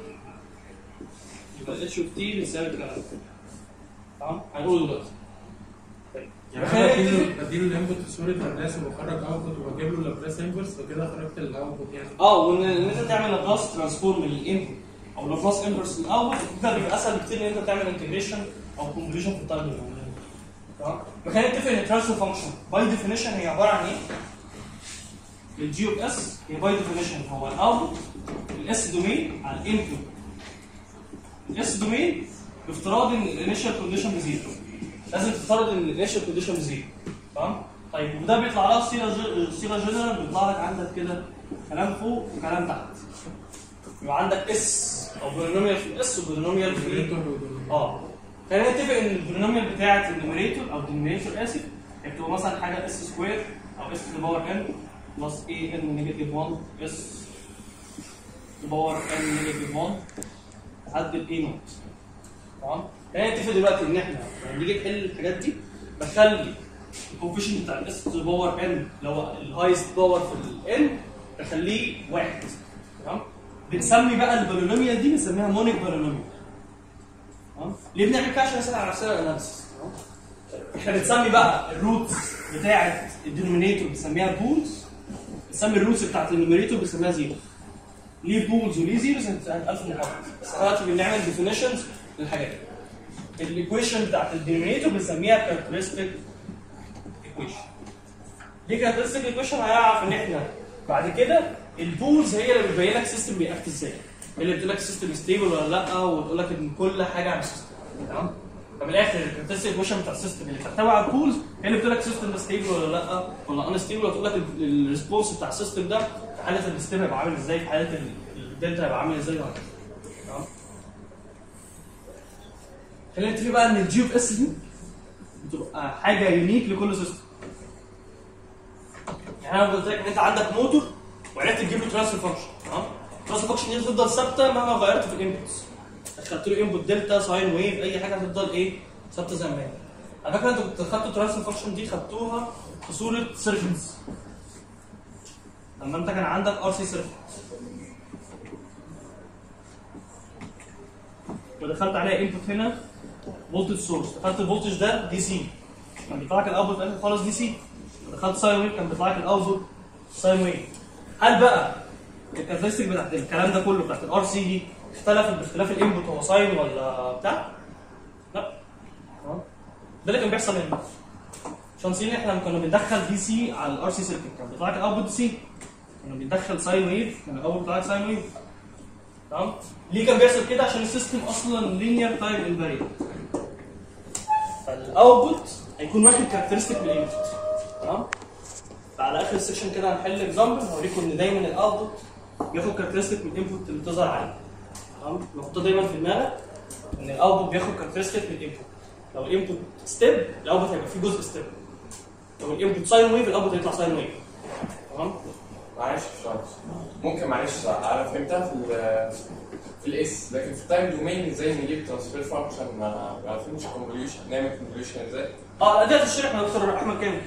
يبقى الاتش اوف تي بيساوي الكلام ده تمام هنقوله دلوقتي يعني انا بديله بديله الانبوت في صوره لابلاس وبخرج اوتبوت وبجيب له لابلاس انفرس وكده خرجت الاوتبوت يعني اه وان ان انت تعمل لابلاس ترانسفورم للانبوت او لابلاس انفرس للاوتبوت ده بيبقى اسهل بكتير ان انت تعمل انتجريشن او كونفوليوشن في التايم تمام فخلينا نتفق ان الترانسفير فانكشن باي ديفينيشن هي عباره عن ايه؟ الجي اوف اس هي باي ديفينيشن هو الاوتبوت الاس دومين على الانبوت الاس دومين بافتراض ان الانيشال كونديشن بزيرو لازم تفترض ان الانيشال كونديشن بزيرو تمام طيب وده بيطلع لها صيغه ج- صيغه جنرال بيطلع لك عندك كده كلام فوق وكلام تحت يبقى عندك اس او بولينوميال في الاس وبولينوميال في الريتور ودول- اه خلينا نتفق ان البولينوميال بتاعه النوميريتور او الدينوميريتور اسف هي بتبقى مثلا حاجه اس سكوير او اس تو باور ان بلس اي ان نيجاتيف 1 اس تو باور ان نيجاتيف 1 لحد الاي نوت تمام خلينا نتفق دلوقتي ان احنا لما نيجي نحل الحاجات دي بخلي الكوفيشن بتاع الاس تو باور ان اللي هو الهايست باور في الان بخليه واحد تمام بنسمي بقى البولينوميال دي بنسميها مونيك بولينوميال تمام؟ ليه بنعمل كده عشان نسال على نفسنا الاناليسيس احنا بنسمي بقى الروت بتاعه الدينومينيتور بنسميها بولز بنسمي الروتس بتاعه النوميريتور بنسميها زيرو ليه بولز وليه زيروز هتسال في المحاضره بس احنا دلوقتي بنعمل ديفينيشنز للحاجات الايكويشن بتاعت الدينومينيتور بنسميها كاركترستيك ايكويشن دي كاركترستيك ايكويشن هيعرف ان احنا بعد كده البولز هي اللي بتبين لك السيستم بيأكت ازاي هي اللي بتقول لك السيستم ستيبل ولا لا وتقول لك ان كل حاجه عن السيستم تمام فمن الاخر الكاركترستيك ايكويشن بتاع السيستم اللي بتحتوي على البولز هي اللي بتقول لك السيستم ده ستيبل ولا لا ولا ان ستيبل وتقول لك الريسبونس بتاع السيستم ده في حاله الستيم هيبقى عامل ازاي في حاله ال- الدلتا هيبقى عامل ازاي وهكذا تمام خلينا نتفق بقى ان الجي اوف اس دي بتبقى حاجه يونيك لكل سيستم يعني انا قلت لك ان انت عندك موتور وعرفت تجيب له ترانسفير فانكشن تمام الترانسفير فانكشن دي تفضل ثابته مهما غيرت في الانبوتس دخلت له انبوت دلتا ساين ويف اي حاجه هتفضل ايه ثابته زي ما هي على فكره انتوا كنتوا خدتوا الترانسفير فانكشن دي خدتوها في صوره سيركلز لما انت كان عندك ار سي سيركل ودخلت عليها انبوت هنا فولتج سورس دخلت الفولتج ده دي سي كان بيطلع لك الاوتبوت في الاخر خالص دي سي دخلت ساين ويف كان بيطلع لك الاوتبوت ساين ويف هل بقى الكاركترستيك بتاعت الكلام ده كله بتاعت الار سي دي اختلفت باختلاف الانبوت هو ساين ولا بتاع؟ لا تمام؟ ده اللي كان بيحصل هنا شانسين احنا لما كنا بندخل دي سي على الار سي سيركت كان بيطلع لك الاوتبوت دي سي كنا بندخل ساين ويف كان الاوتبوت بيطلع لك ساين ويف تمام ليه كان بيحصل كده عشان السيستم اصلا لينير تايم انفاريبل فالاوتبوت هيكون واخد كاركترستيك من الانبوت تمام فعلى اخر السكشن كده هنحل اكزامبل هوريكم ان دايما الاوتبوت بياخد كاركترستيك من الانبوت اللي بتظهر عليه تمام نحطها دايما في دماغك ان الاوتبوت بياخد كاركترستيك من الانبوت لو الانبوت ستيب الاوتبوت هيبقى فيه جزء ستيب لو الانبوت ساين ويف الاوتبوت هيطلع ساين ويف تمام معلش شوية. ممكن معلش انا فهمتها في ال في الاس لكن في التايم دومين ازاي نجيب ترانسفير فانكشن ما ما فهمتش كونفوليوشن نعمل كونفوليوشن ازاي اه ده الشرح من دكتور احمد كامل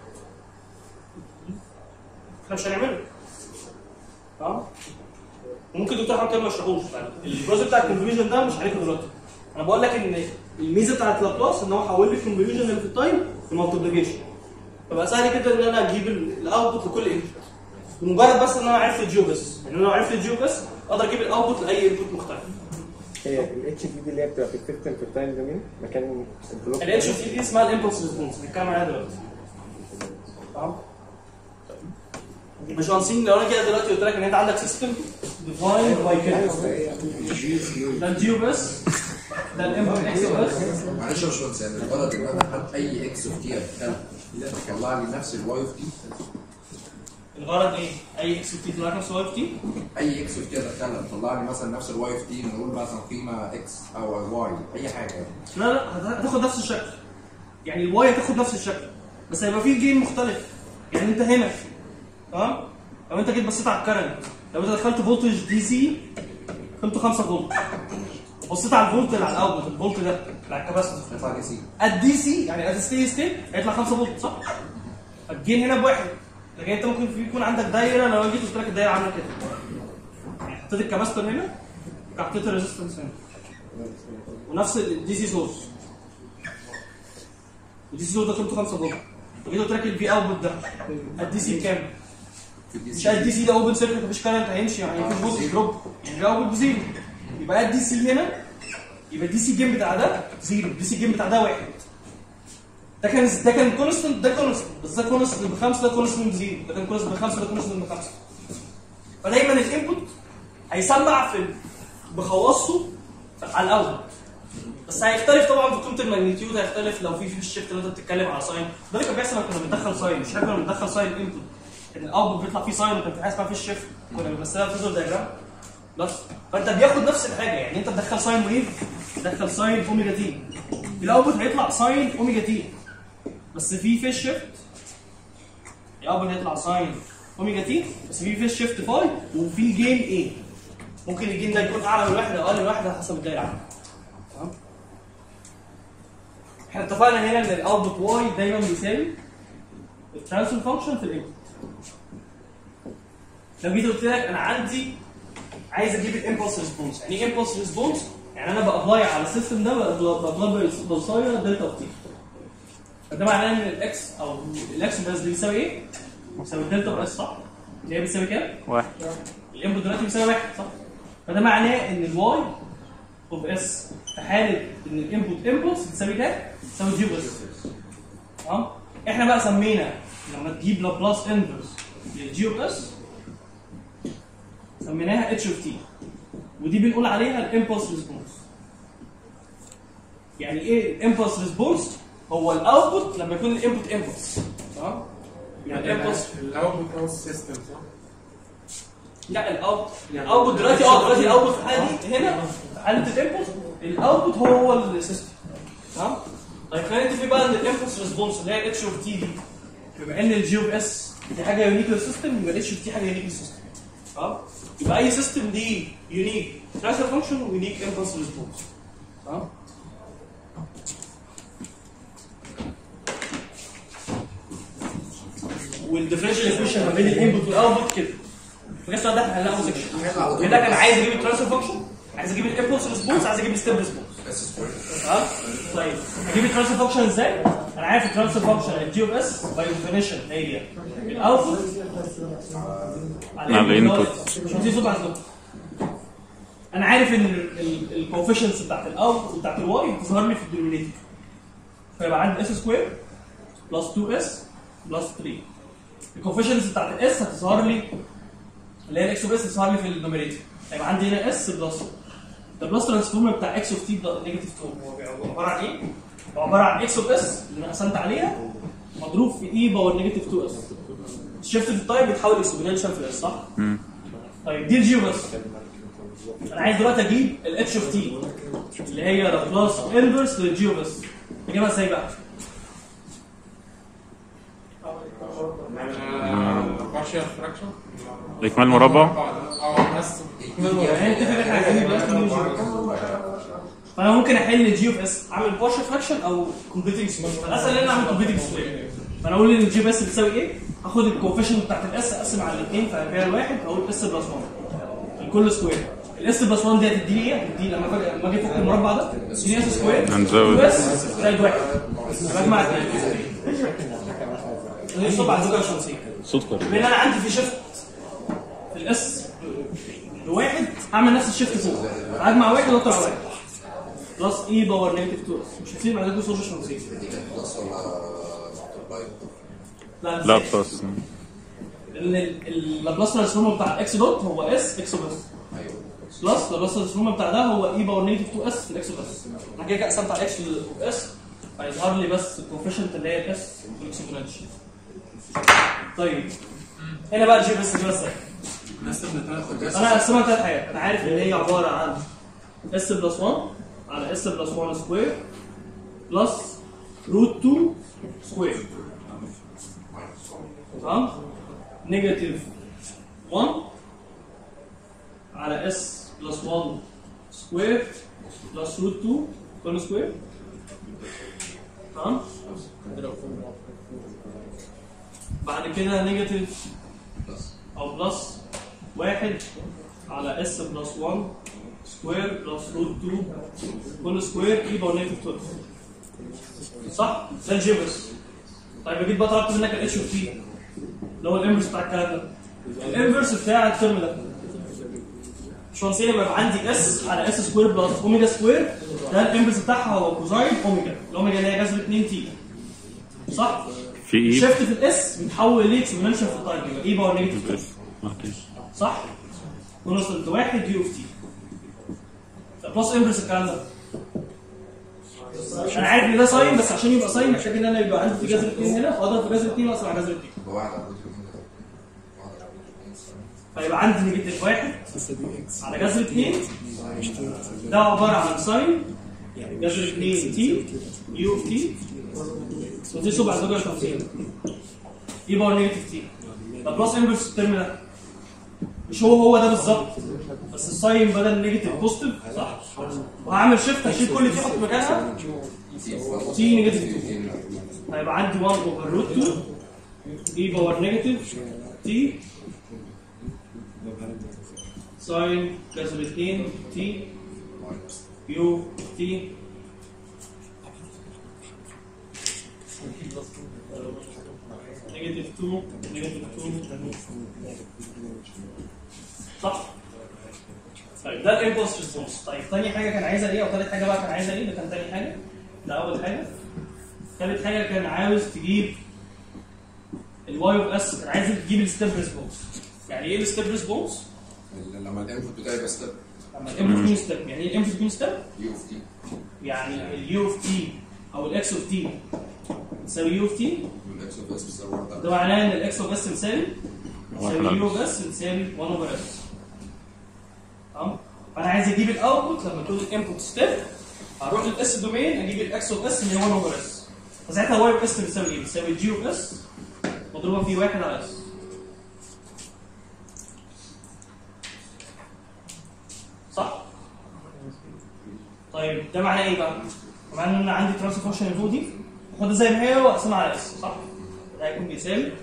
احنا مش هنعمله تمام ممكن دكتور احمد كامل ما يشرحوش الجزء بتاع الكونفوليوشن ده مش عليكم دلوقتي انا بقول لك ان الميزه بتاعت لابلاس ان هو حول لي الكونفوليوشن اللي في التايم لمالتيبليكيشن فبقى سهل جدا ان انا اجيب الاوتبوت لكل انبوت بمجرد بس ان انا عرفت الجيو بس يعني انا لو عرفت الجيو بس اقدر اجيب الاوتبوت لاي انبوت مختلف هي الاتش دي دي اللي هي بتبقى في السيستم في التايم دومين مكان البلوك الاتش تي دي اسمها الامبulse ريسبونس هنتكلم عليها دلوقتي تمام مش ناقصين لو انا كده دلوقتي قلت لك ان انت عندك سيستم ديفاين باي كده ده الجيو بس ده الانبوت اكس بس معلش يا باشمهندس يعني الغرض ان انا احط اي اكس اوف تي ادخلها تطلع لي نفس الواي اوف تي الغرض ايه؟ اي اكس تي طلع نفس واي تي اي اكس اوف تي ادخلها تطلع لي مثلا نفس الواي اوف تي نقول مثلا قيمه اكس او واي اي حاجه يعني. لا لا هت- هتاخد نفس الشكل يعني الواي هتاخد نفس الشكل بس هيبقى فيه جيم مختلف يعني انت هنا تمام لو انت جيت بصيت على الكرنت لو انت دخلت فولتج دي سي قيمته 5 فولت بصيت على الفولت اللي على الاوتبوت الفولت ده اللي على الكباسيتور يطلع لي سي الدي سي يعني ات ستي ستيت هيطلع 5 فولت صح؟ الجين هنا بواحد لكن انت ممكن في يكون عندك دايره لو أنا جيت قلت لك الدايره عامله كده يعني حطيت الكباستور هنا حطيت الريزستنس هنا ونفس الدي سي سورس الدي سي سورس ده قيمته 5 فولت وجيت قلت لك الفي اوتبوت ده الدي سي بكام؟ في الدي مش سي الدي سي ده اوبن سيركت مفيش كارنت هيمشي يعني مفيش فولت دروب يعني ده اوبن بزيرو يبقى الدي سي هنا يبقى الدي سي جيم بتاع ده زيرو الدي سي جيم بتاع ده واحد ده كان ده كان كونستنت ده كونستنت بس ده كونستنت بخمسه ده كونستنت بزيرو ده كان كونستنت بخمسه ده كونستنت بخمسه فدايما الانبوت هيسمع في بخواصه على الاوتبوت بس هيختلف طبعا في قيمه الماجنتيود هيختلف لو في في الشيفت اللي انت بتتكلم على ساين ده اللي كان بيحصل لما كنا بندخل ساين مش احنا كنا بندخل ساين انبوت ان الاوتبوت بيطلع فيه ساين وكان في حاجه اسمها في الشيفت كنا بنمثلها في فيزور دايجرام بس فانت بياخد نفس الحاجه يعني انت تدخل ساين ويف تدخل ساين اوميجا تي الاوتبوت هيطلع ساين اوميجا تي بس في فيس شيفت الاوتبوت هيطلع ساين اوميجا تي بس في فيس شيفت فاي وفي جين ايه ممكن الجين ده يكون اعلى من واحد او اقل من واحد على حسب الدايره عندك تمام احنا اتفقنا هنا ان الاوتبوت واي دايما بيساوي الترانسفير فانكشن في الانبوت لو جيت قلت لك انا عندي عايز اجيب الامبulse ريسبونس يعني ايه امبulse ريسبونس يعني انا بابلاي على السيستم ده بابلاي بلصايه دلتا اوف تي فده معناه ان الاكس او الاكس بس بيساوي ايه؟ بيساوي الدلتا اوف اس صح؟ اللي هي بتساوي كام؟ واحد الانبوت دلوقتي بيساوي واحد صح؟ فده معناه ان الواي اوف اس في حاله ان الانبوت امبولس بتساوي كام؟ بتساوي دي اوف اس تمام؟ احنا بقى سمينا لما تجيب لابلاس انفرس للجي اوف اس سميناها اتش اوف تي ودي بنقول عليها الامبولس ريسبونس يعني ايه الامبولس ريسبونس؟ هو الاوتبوت لما يكون الانبوت امبولس تمام؟ يعني الامبولس الاوتبوت هو السيستم صح؟ لا الاوت الاوتبوت دلوقتي اه دلوقتي الاوتبوت في الحاله دي هنا في حاله الانبوت الاوتبوت هو هو السيستم تمام طيب خلينا نتفق بقى ان الانبوت ريسبونس اللي هي الاتش اوف تي دي بما ان الجي اوف اس دي حاجه يونيك للسيستم يبقى الاتش اوف تي حاجه يونيك للسيستم تمام يبقى اي سيستم دي يونيك ترانسفير فانكشن ويونيك امبلس ريسبونس تمام والديفرنشال ايكويشن ما بين الانبوت والاوتبوت كده فكده السؤال ده احنا هنلاقيه سكشن يقول لك انا عايز اجيب الترانسفير فانكشن عايز اجيب الامبلس ريسبونس عايز اجيب الستيب ريسبونس اه طيب اجيب الترانسفير فانكشن ازاي؟ انا عارف الترانسفير فانكشن الجي اوف اس باي ديفينيشن هي الاوتبوت على الانبوت. مش عايزين صوت عندكم انا عارف ان الكوفيشنتس بتاعت الاوت وبتاعت الواي بتظهر لي في الدينومينيتور فيبقى عندي اس سكوير بلس 2 اس بلس 3 الكوفيشنتس بتاعت الاس هتظهر لي اللي هي الاكس اوف اس هتظهر لي في النوميريتور هيبقى عندي هنا اس بلس ده بلس ترانسفورم بتاع اكس اوف تي نيجاتيف 2 هو بيبقى عباره عن ايه؟ هو عباره عن اكس اوف اس اللي انا قسمت عليها مضروب في اي باور نيجاتيف 2 اس الشيفت في التايب بيتحول اكسبوننشال في الاس صح؟ طيب دي الجي بس انا عايز دلوقتي اجيب الاتش اوف تي اللي هي لابلاس انفرس للجي بس اجيبها ازاي بقى؟ بارشال فراكشن اكمال مربع اه بس يعني انت فاكر احنا عايزين دلوقتي نجيب الجي فانا ممكن احل الجي اوف اس اعمل بارشال فراكشن او كومبليتنج سوليوشن الاسهل ان انا اعمل كومبليتنج سوليوشن فانا اقول ان الجي بس بتساوي ايه؟ اخد الكوفيشنت بتاعت الاس اقسم على الاثنين فيبقى الواحد اقول اس بلس 1 الكل سكوير الاس بلس 1 دي هتديني ايه؟ هتديني لما باجي لما اجي افك المربع ده تديني اس سكوير هنزود. بس زائد واحد بجمع اثنين دي صبع زوجة شمسية صوت كويس بما ان انا عندي في شيفت في الاس بواحد هعمل نفس الشيفت فوق هجمع واحد واطلع واحد بلس اي باور نيجاتيف 2 مش هتسيب بعد كده صوره شمسيه بلس ولا ملتبلاي لا لا إزاي؟ بلس لان ال- اللابلاس ترانسفورم بتاع الاكس دوت هو اس اكس بس ايوه بلس اللابلاس ترانسفورم بتاع ده هو اي باور نيجاتيف 2 اس في الاكس بس انا كده كده قسمت على الاكس اس هيظهر لي بس الكوفيشنت اللي هي الاس والاكسبوننشال طيب هنا بقى الجي بس دي بس الناس اللي ثلاث انا هقسمها ثلاث حاجات انا عارف ان هي عباره عن اس بلس 1 على اس بلس 1 سكوير بلس روت 2 سكوير تمام نيجاتيف 1 على اس بلس 1 سكوير بلس روت 2 كل سكوير تمام بعد كده نيجاتيف بلس او بلس واحد على اس بلس 1 سكوير بلس روت 2 كل سكوير اي باور نيجاتيف 12 صح؟ ده الجبرس طيب جيت بقى طلبت منك الاتش اوف تي اللي هو الانفرس بتاع الكلام ده الانفرس بتاع الترم ده مش هنسي لما يبقى عندي اس على اس سكوير بلس اوميجا سكوير ده الانفرس بتاعها هو كوزاين اوميجا الاوميجا اللي هي جذر 2 تي صح؟ في اي شيفت في الاس بيتحول لاكسبوننشال في التايم يبقى اي باور نيجاتيف 12 اوكي صح؟ ونوصل لواحد يو اوف تي بلس انفرس الكلام ده انا عارف ان ده ساين بس عشان يبقى ساين محتاج ان انا يبقى عندي في جذر 2 هنا فاضرب في جذر 2 واقسم على جذر 2 بواحد على روت اتنين كده. واحد على روت اتنين سنة. فيبقى عندي نيجاتيف واحد على جذر 2 ده عباره عن ساين جذر 2 تي يو اوف تي ودي سبع زوجة 50 اي باور نيجاتيف تي طب بلس انفرس الترم ده مش هو هو ده بالظبط بس الساين بدل نيجاتيف بوزيتيف صح وهعمل شيفت هشيل كل دي احط مكانها تي نيجاتيف 2 هيبقى عندي 1 اوفر روت 2 اي باور نيجاتيف تي ساين جذر 2 تي يو تي نيجاتيف 2 نيجاتيف 2 صح؟ طيب ده الامبولس ريسبونس طيب تاني حاجه كان عايزها ايه او تالت حاجه بقى كان عايزها ايه ده كان تاني حاجه ده اول حاجه تالت حاجه كان عاوز تجيب الواي اوف اس كان عايز تجيب الستيب ريسبونس يعني ايه الستيب ريسبونس؟ لما الانبوت بتاعي يبقى ستيب لما الانبوت يكون ستيب يعني ايه الانبوت يكون ستيب؟ يو اوف تي يعني اليو اوف تي او الاكس اوف تي تساوي يو اوف تي والاكس اوف اس بيساوي 1 ده معناه ان الاكس اوف اس تساوي واحد تساوي على يو اوف اس تساوي 1 اوفر اس تمام فانا عايز اجيب الاوتبوت لما يكون الانبوت ستيب هروح للاس دومين اجيب الاكس اوف اس اللي هي 1 اوفر اس فساعتها واي اوف اس بتساوي ايه؟ بتساوي جي اوف اس مضروبه في 1 على اس صح؟ طيب ده معناه ايه بقى؟ معناه ان انا عندي ترانسفير فانكشن اللي فوق دي اخدها زي ما هي واقسمها على اس صح؟ ده هيكون بيساوي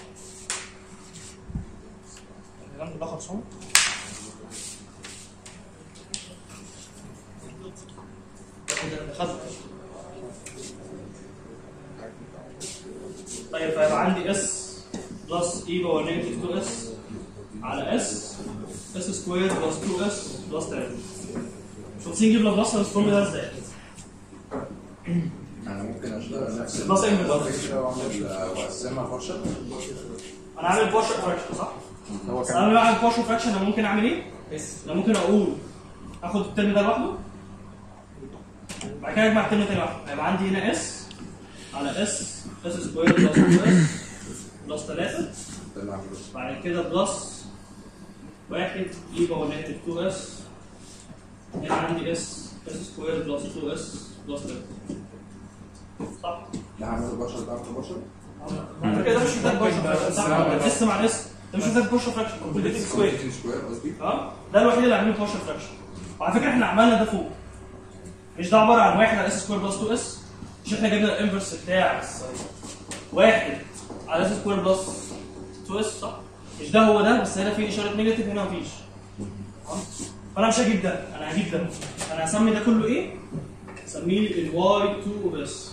الكلام ده خلصان طيب فيبقى عندي اس بلس اي باور نيجاتيف 2 اس على اس اس سكوير بلس 2 اس بلس 3 شوف نجيب لابلاس ترانسفورم ده ازاي؟ انا ممكن اشتغل نفس بلس ايه بالظبط؟ واقسمها فانكشن انا عامل بارشل فراكشن صح؟ بس انا بعمل بارشل فراكشن انا ممكن اعمل ايه؟ انا ممكن اقول اخد الترم ده لوحده بعد كده اجمع الترم تاني لوحده هيبقى عندي هنا اس على اس اس سكوير بلس 2 اس بلس 3 طلع فلوس بعد كده بلس واحد اي باور نيجاتيف 2 اس هنا عندي اس اس سكوير بلس 2 اس بلس 3 صح؟ لا هعمل بشر ده في بشر انت كده مش محتاج بارشل صح؟ اس مع الاس انت مش محتاج بارشل فراكشن كومبليتنج سكوير سكوير قصدي اه ده الوحيد اللي عاملين بارشل فراكشن وعلى فكره احنا عملنا ده فوق مش ده عباره عن واحد على اس سكوير بلس 2 اس مش احنا جبنا الانفرس بتاع واحد على اس سكوير بلس 2 اس صح؟ مش ده هو ده بس هنا في اشاره نيجاتيف هنا مفيش تمام؟ فانا مش هجيب ده انا هجيب ده انا هسمي ده كله ايه؟ هسميه الواي 2 اوف اس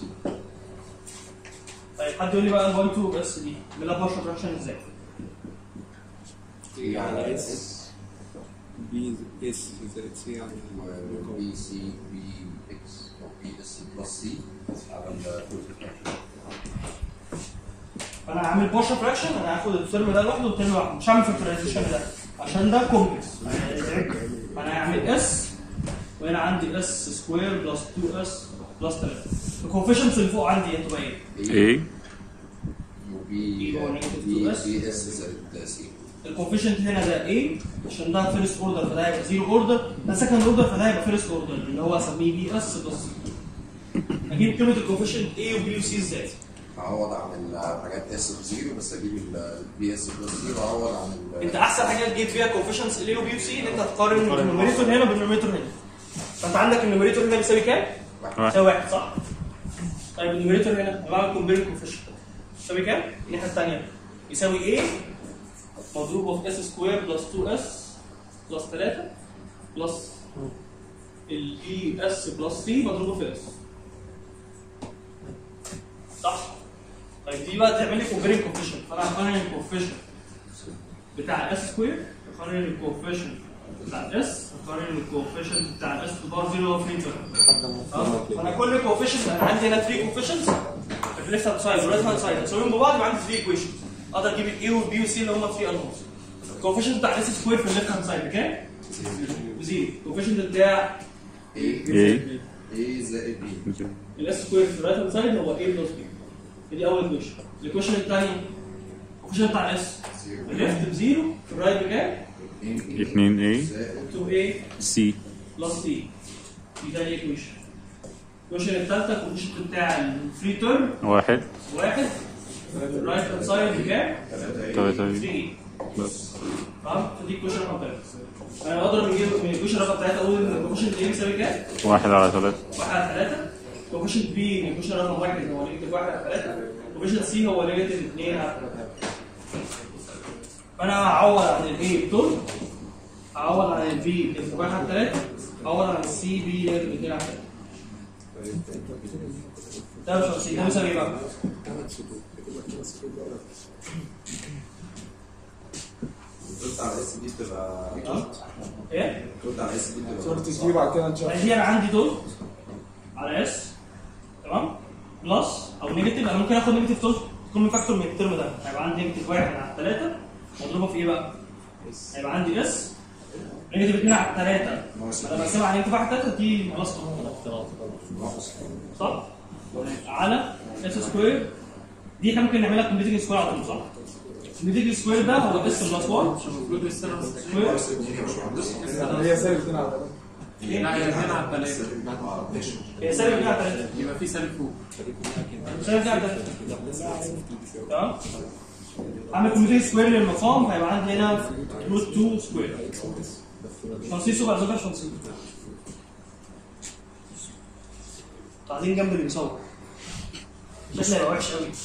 طيب حد يقول لي بقى الواي 2 اوف اس دي نعملها بارشل فراكشن ازاي؟ تي على اس بي اس زائد سي على وبي سي بي اكس او بي اس بلس سي على الفول فانا هعمل بارشل فراكشن انا هاخد الترم ده لوحده والترم لوحده مش هعمل فاكتورايزيشن ده عشان ده كومبلكس فانا هعمل اس وهنا عندي اس سكوير بلس 2 اس بلس 3 الكوفيشنتس اللي فوق عندي هتبقى ايه؟ ايه وبي E هو negative بي 2S. بي اس زائد سي الكوفيشنت هنا ده ايه؟ عشان ده فيرست اوردر فده هيبقى زيرو اوردر ده سكند اوردر فده هيبقى فيرست اوردر اللي هو اسميه بي اس بلس سي اجيب قيمه الكوفيشنت ايه وبي وسي ازاي؟ هعوض عن الحاجات اس بزيرو بس اجيب البي اس بلس سي واعوض عن ال انت احسن حاجه تجيب فيها كوفيشنتس الاي وبي وسي ان انت تقارن النوميريتور هنا بالنوميريتور هنا فانت عندك النوميريتور هنا بيساوي كام؟ واحد. يساوي واحد صح؟ طيب النوميريتور هنا انا بعمل كومبير كوفيشنت يساوي كام؟ الناحيه الثانيه يساوي ايه مضروبه في اس سكوير بلس 2 اس بلس 3 بلس الاي اس بلس سي مضروبه في اس صح؟ طيب دي بقى تعمل لي كومبيرنج كوفيشنت فانا هقارن الكوفيشنت بتاع اس سكوير هقارن الكوفيشنت بتاع اس هقارن الكوفيشنت بتاع اس بار 0 اوف ليتر انا كل كوفيشنت انا عندي هنا 3 كوفيشنتس في الليفت هاند سايد والرايت هاند سايد هسويهم ببعض يبقى عندي 3 ايكويشنز اقدر اجيب الاي والبي والسي اللي هم 3 انونز الكوفيشنت بتاع اس سكوير في الليفت هاند سايد بكام؟ بزيرو الكوفيشنت بتاع ايه ايه ايه زائد بي الاس سكوير في الرايت هاند سايد هو a بلس بي دي اول ايكويشن الايكويشن الثاني الكوفيشنت بتاع الاس زيرو الليفت بزيرو في الرايت بكام؟ اتنين ايه زائد 2a سي بلس c دي ثاني ايكويشن الايكويشن الثالثه الكوفيشنت بتاع الفري تيرم واحد واحد الرايت هاند سايد بكام؟ تلاتة 3 ايه بس تمام فدي ايكويشن رقم ثلاثه انا بقدر من من الايكويشن رقم ثلاثه اقول ان الكوفيشنت a بيساوي كام؟ واحد على تلاتة واحد على ثلاثه كوفيشنت بي من الايكويشن رقم واحد هو نيجاتيف واحد على ثلاثه كوفيشنت سي هو نيجاتيف 2 على ثلاثه فانا هعوض عن الاي بطول هعوض عن البي نيجاتيف واحد على ثلاثه هعوض عن السي بي نيجاتيف 2 على ثلاثه ده مش 50 ده بيساوي ايه بقى؟ ثلاث سطور بتبقى ثلاث سطور بقى. الدوت على اس دي بتبقى ايه؟ الدوت على اس دي بتبقى صورة دي بعد كده نشوف دي انا عندي دوت على اس تمام بلس او نيجاتيف انا ممكن اخد نيجاتيف دوت تكون من فاكتور من الترم ده هيبقى عندي نيجاتيف 1 على 3 مضروبه في ايه بقى؟ هيبقى عندي اس نيجاتيف 2 على 3 انا بقسمها على نيجاتيف 1 على 3 دي بلس 2 صح؟ على اس سكوير دي احنا ممكن نعملها كومبليتنج سكوير على طول صح؟ كومبليتنج سكوير ده هو اس بلس 1 المفروض السنة سكوير الدنيا مش مهندس هي سالب 2 على 3 لا هي 2 على 3 هي سالب 2 على 3 يبقى في سالب فوق سالب 2 على 3 تمام؟ اعمل كومبليتنج سكوير للمقام هيبقى عندي هنا روت 2 سكوير شانسيسو بقى زوجة شانسيسو قاعدين جنب اللي بيصور شكله هيبقى وحش قوي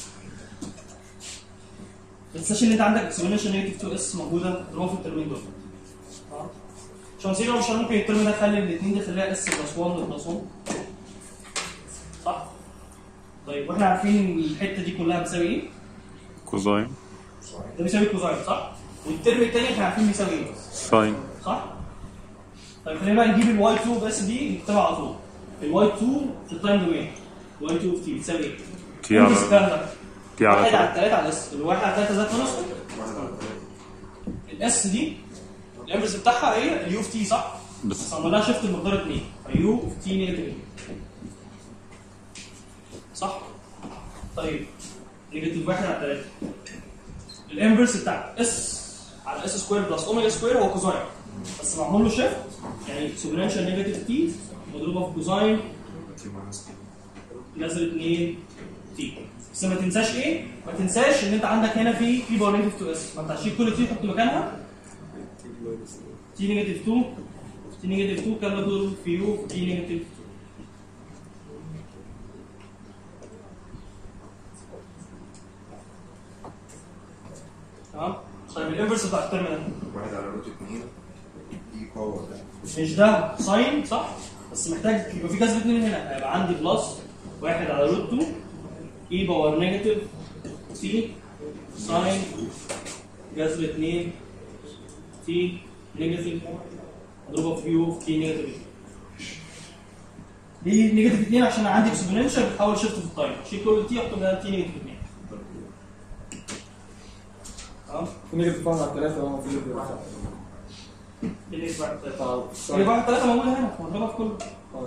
ما تنساش ان انت عندك اكسبوننشال نيجاتيف 2 اس موجوده اللي هو في الترمين دول تمام؟ شانسيرو مش ممكن الترم ده يخلي الاثنين دي يخليها اس بلس 1 بلس 1 صح؟ طيب واحنا عارفين الحته دي كلها بتساوي ايه؟ كوزاين ده بيساوي كوزاين صح؟ والترم الثاني احنا عارفين بيساوي ايه؟ ساين صح؟ طيب خلينا بقى نجيب الواي 2 بس دي نكتبها على طول. الواي 2 في التايم دومين. واي 2 في تي بتساوي ايه؟ تي على نفس الكلام ده. تي على واحد على تلاتة. 3 على اس، الواحد على 3 ذات نص الاس دي الانفرس بتاعها هي اليو في تي صح؟ بس بس عمل لها شيفت لمقدار 2 فيو في تي نيجاتيف صح؟ طيب نيجاتيف 1 على 3 الانفرس بتاع اس على اس سكوير بلس اوميجا سكوير هو كوزاين بس معمول له شيفت يعني اكسبوننشال نيجاتيف تي مضروبه في كوزاين جذر 2 تي بس ما تنساش ايه؟ ما تنساش ان انت عندك هنا في في باور نيجاتيف 2 اس ما انت هتشيل كل تي تحط مكانها تي نيجاتيف 2 تي نيجاتيف 2 كان ده دور في يو تي نيجاتيف 2 تمام؟ طيب الانفرس بتاع الترم ده واحد على روت 2 دي باور ده مش ده ساين صح؟ بس محتاج يبقى في جذر 2 هنا هيبقى عندي بلس واحد على روت 2 اي باور نيجاتيف تي ساين جذر 2 تي نيجاتيف مضروبه في يو في تي نيجاتيف 2 دي نيجاتيف 2 عشان عندي اكسبوننشال بتحول شيفت في التايم شيل كل تي احط مكانها تي نيجاتيف 2 تمام؟ في نيجاتيف 1 على 3 وهو في نيجاتيف 1 دي اللي بعد طب اللي بعد ثلاثة موجودة هنا مضروبة في كله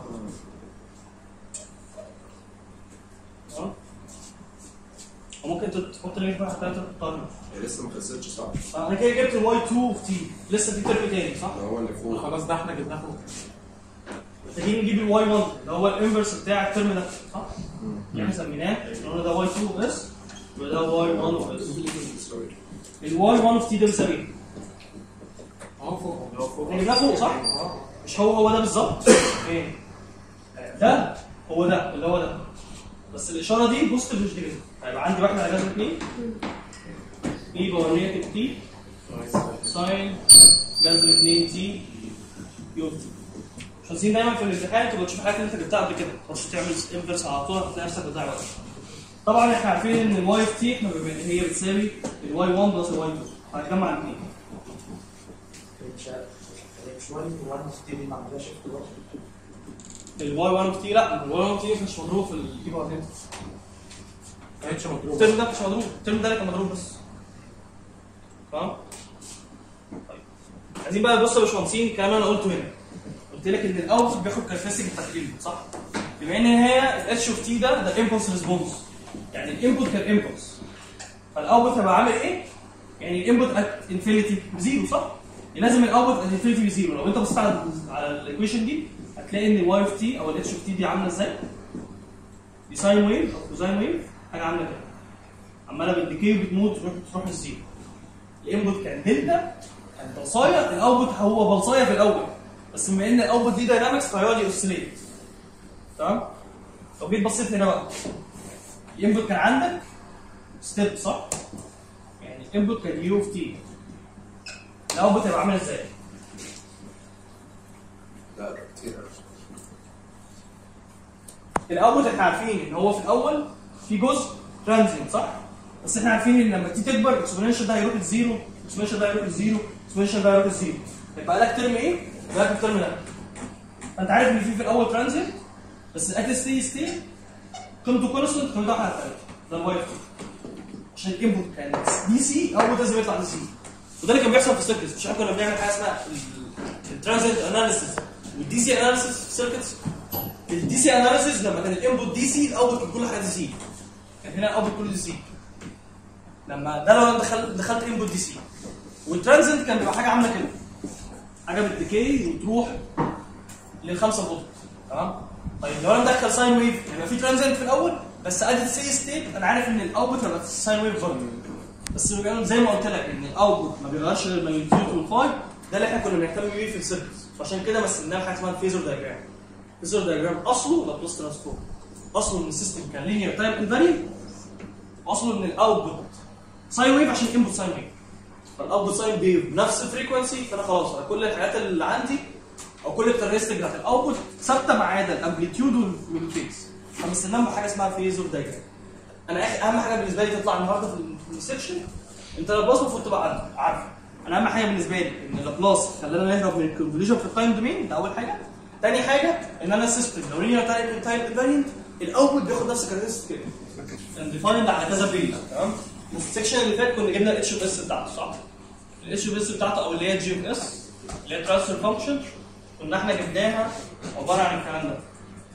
تمام؟ وممكن تحط نيجاتيف واحد ثلاثة في القارنة هي لسه ما خلصتش صح؟ انا كده جبت الواي 2 في تي لسه في ترم تاني صح؟ ده هو اللي فوق خلاص ده احنا جبناه فوق محتاجين نجيب الواي 1 اللي هو الانفرس بتاع الترم ده صح؟ يعني سميناه قلنا ده واي 2 اس وده واي 1 اوف اس الواي 1 اوف تي ده بيساوي ايه؟ اهو فوق احنا جبناه فوق صح؟ مش هو هو ده بالظبط؟ ايه؟ ده هو ده اللي هو ده بس الاشاره دي بوزيتيف مش نيجاتيف هيبقى عندي واحد على جذر 2 اي باور نيجاتيف تي ساين جذر 2 تي يو تي مش عايزين دايما في الامتحان تبقى تشوف الحاجات اللي انت جبتها قبل كده مش تعمل انفرس على طول هتلاقي نفسك بتضيع وقت طبعا احنا عارفين ان الواي اوف تي احنا بما- هي بتساوي الواي 1 بلس الواي 2 هنجمع الاثنين مش وان وان ستيدي ما عندهاش شيفت برضه الواي 1 اوف تي لا الواي 1 اوف تي مش مضروب في الاي باور نيجاتيف ما كانتش مضروبه الترم ده مش مضروب الترم ده اللي كان مضروب بس تمام طيب عايزين بقى نبص يا باشمهندسين الكلام اللي انا قلته هنا قلت لك ان الاوتبوت بياخد كاركترستيك بتاعت الانبوت صح بما ان هي الاتش اوف تي ده ده امبولس ريسبونس يعني الانبوت كان امبولس فالاوتبوت هيبقى عامل ايه؟ يعني الانبوت ات انفينيتي بزيرو صح؟ لازم الاوتبوت ات انفينيتي بزيرو لو انت بصيت على على الايكويشن دي هتلاقي ان الواي اوف تي او الاتش اوف تي دي عامله ازاي؟ دي ساين ويف او كوزاين ويف حاجه عامله كده عماله بالديكي وبتموت تروح تروح للزيرو الانبوت كان دلتا كان بلصايه الاوتبوت هو بلصايه في الاول بس بما ان الاوتبوت دي داينامكس فهيقعد يوسيليت تمام لو جيت بصيت هنا بقى الانبوت كان عندك ستيب صح؟ يعني الانبوت كان يو اوف تي الاوتبوت هيبقى عامل ازاي؟ لا ده كتير أوي. الاوتبوت احنا عارفين ان هو في الاول في جزء ترانزيت صح؟ بس احنا عارفين ان لما تيجي تكبر الاكسبوننشال ده هيروح لزيرو الاكسبوننشال ده هيروح لزيرو الاكسبوننشال ده هيروح لزيرو يبقى لك ترم ايه؟ يبقى لك الترم ده فانت عارف ان في في الاول ترانزيت بس ات ستي ستيت قيمته كونستنت قيمته واحده على الثلاثه ده الواي اف عشان الانبوت كان دي سي اوتبوت لازم يطلع دي سي وده اللي كان بيحصل في السيركتس مش عارف كنا بنعمل حاجه اسمها الترانزيت اناليسيس والدي سي اناليسيس في السيركتس الدي سي اناليسيس لما كان الانبوت دي سي الاوتبوت كان كل حاجه دي سي كان هنا الاوتبوت كله دي سي لما ده لو انا دخلت دخلت انبوت دي سي والترانزيت كان بيبقى حاجه عامله كده حاجه بالديكي وتروح للخمسه فولت تمام طيب لو انا مدخل ساين ويف يبقى في ترانزيت في الاول بس ادي سي ستيت انا عارف ان الاوتبوت هيبقى ساين ويف برضه بس بيبقى زي ما قلت لك ان الاوتبوت ما بيغيرش غير الماجنتيود والفاي ده اللي احنا كنا بنهتم بيه في السيركتس فعشان كده مثلنا حاجه اسمها الفيزور دايجرام الفيزور دايجرام اصله لابلاس ترانسفورم اصله ان السيستم كان لينير تايب انفاريانت اصله ان الاوتبوت ساين ويف عشان الانبوت ساين ويف فالاوتبوت ساين ويف بنفس الفريكونسي فانا خلاص انا كل الحاجات اللي عندي او كل الكاركترستيك بتاعت الاوتبوت ثابته ما عدا الامبليتيود والفيز فمثلناهم بحاجه اسمها فيزور دايجرام انا آخر- اهم حاجه بالنسبه لي تطلع النهارده في ال- في السكشن انت لابلاس المفروض تبقى عارف عارفه انا اهم حاجه بالنسبه لي ان لابلاس خلانا نهرب من الكونفوليوشن في التايم دومين ده اول حاجه تاني حاجه ان انا السيستم لو لينير تايب تايب انفارينت الاوتبوت بياخد نفس الكاركترستيك كده ديفايند على كذا بيل تمام السكشن اللي فات كنا جبنا الاتش او اس بتاعته صح؟ الاتش او اس بتاعته او اللي هي جي او اس اللي هي ترانسفير فانكشن كنا احنا جبناها عباره عن الكلام ده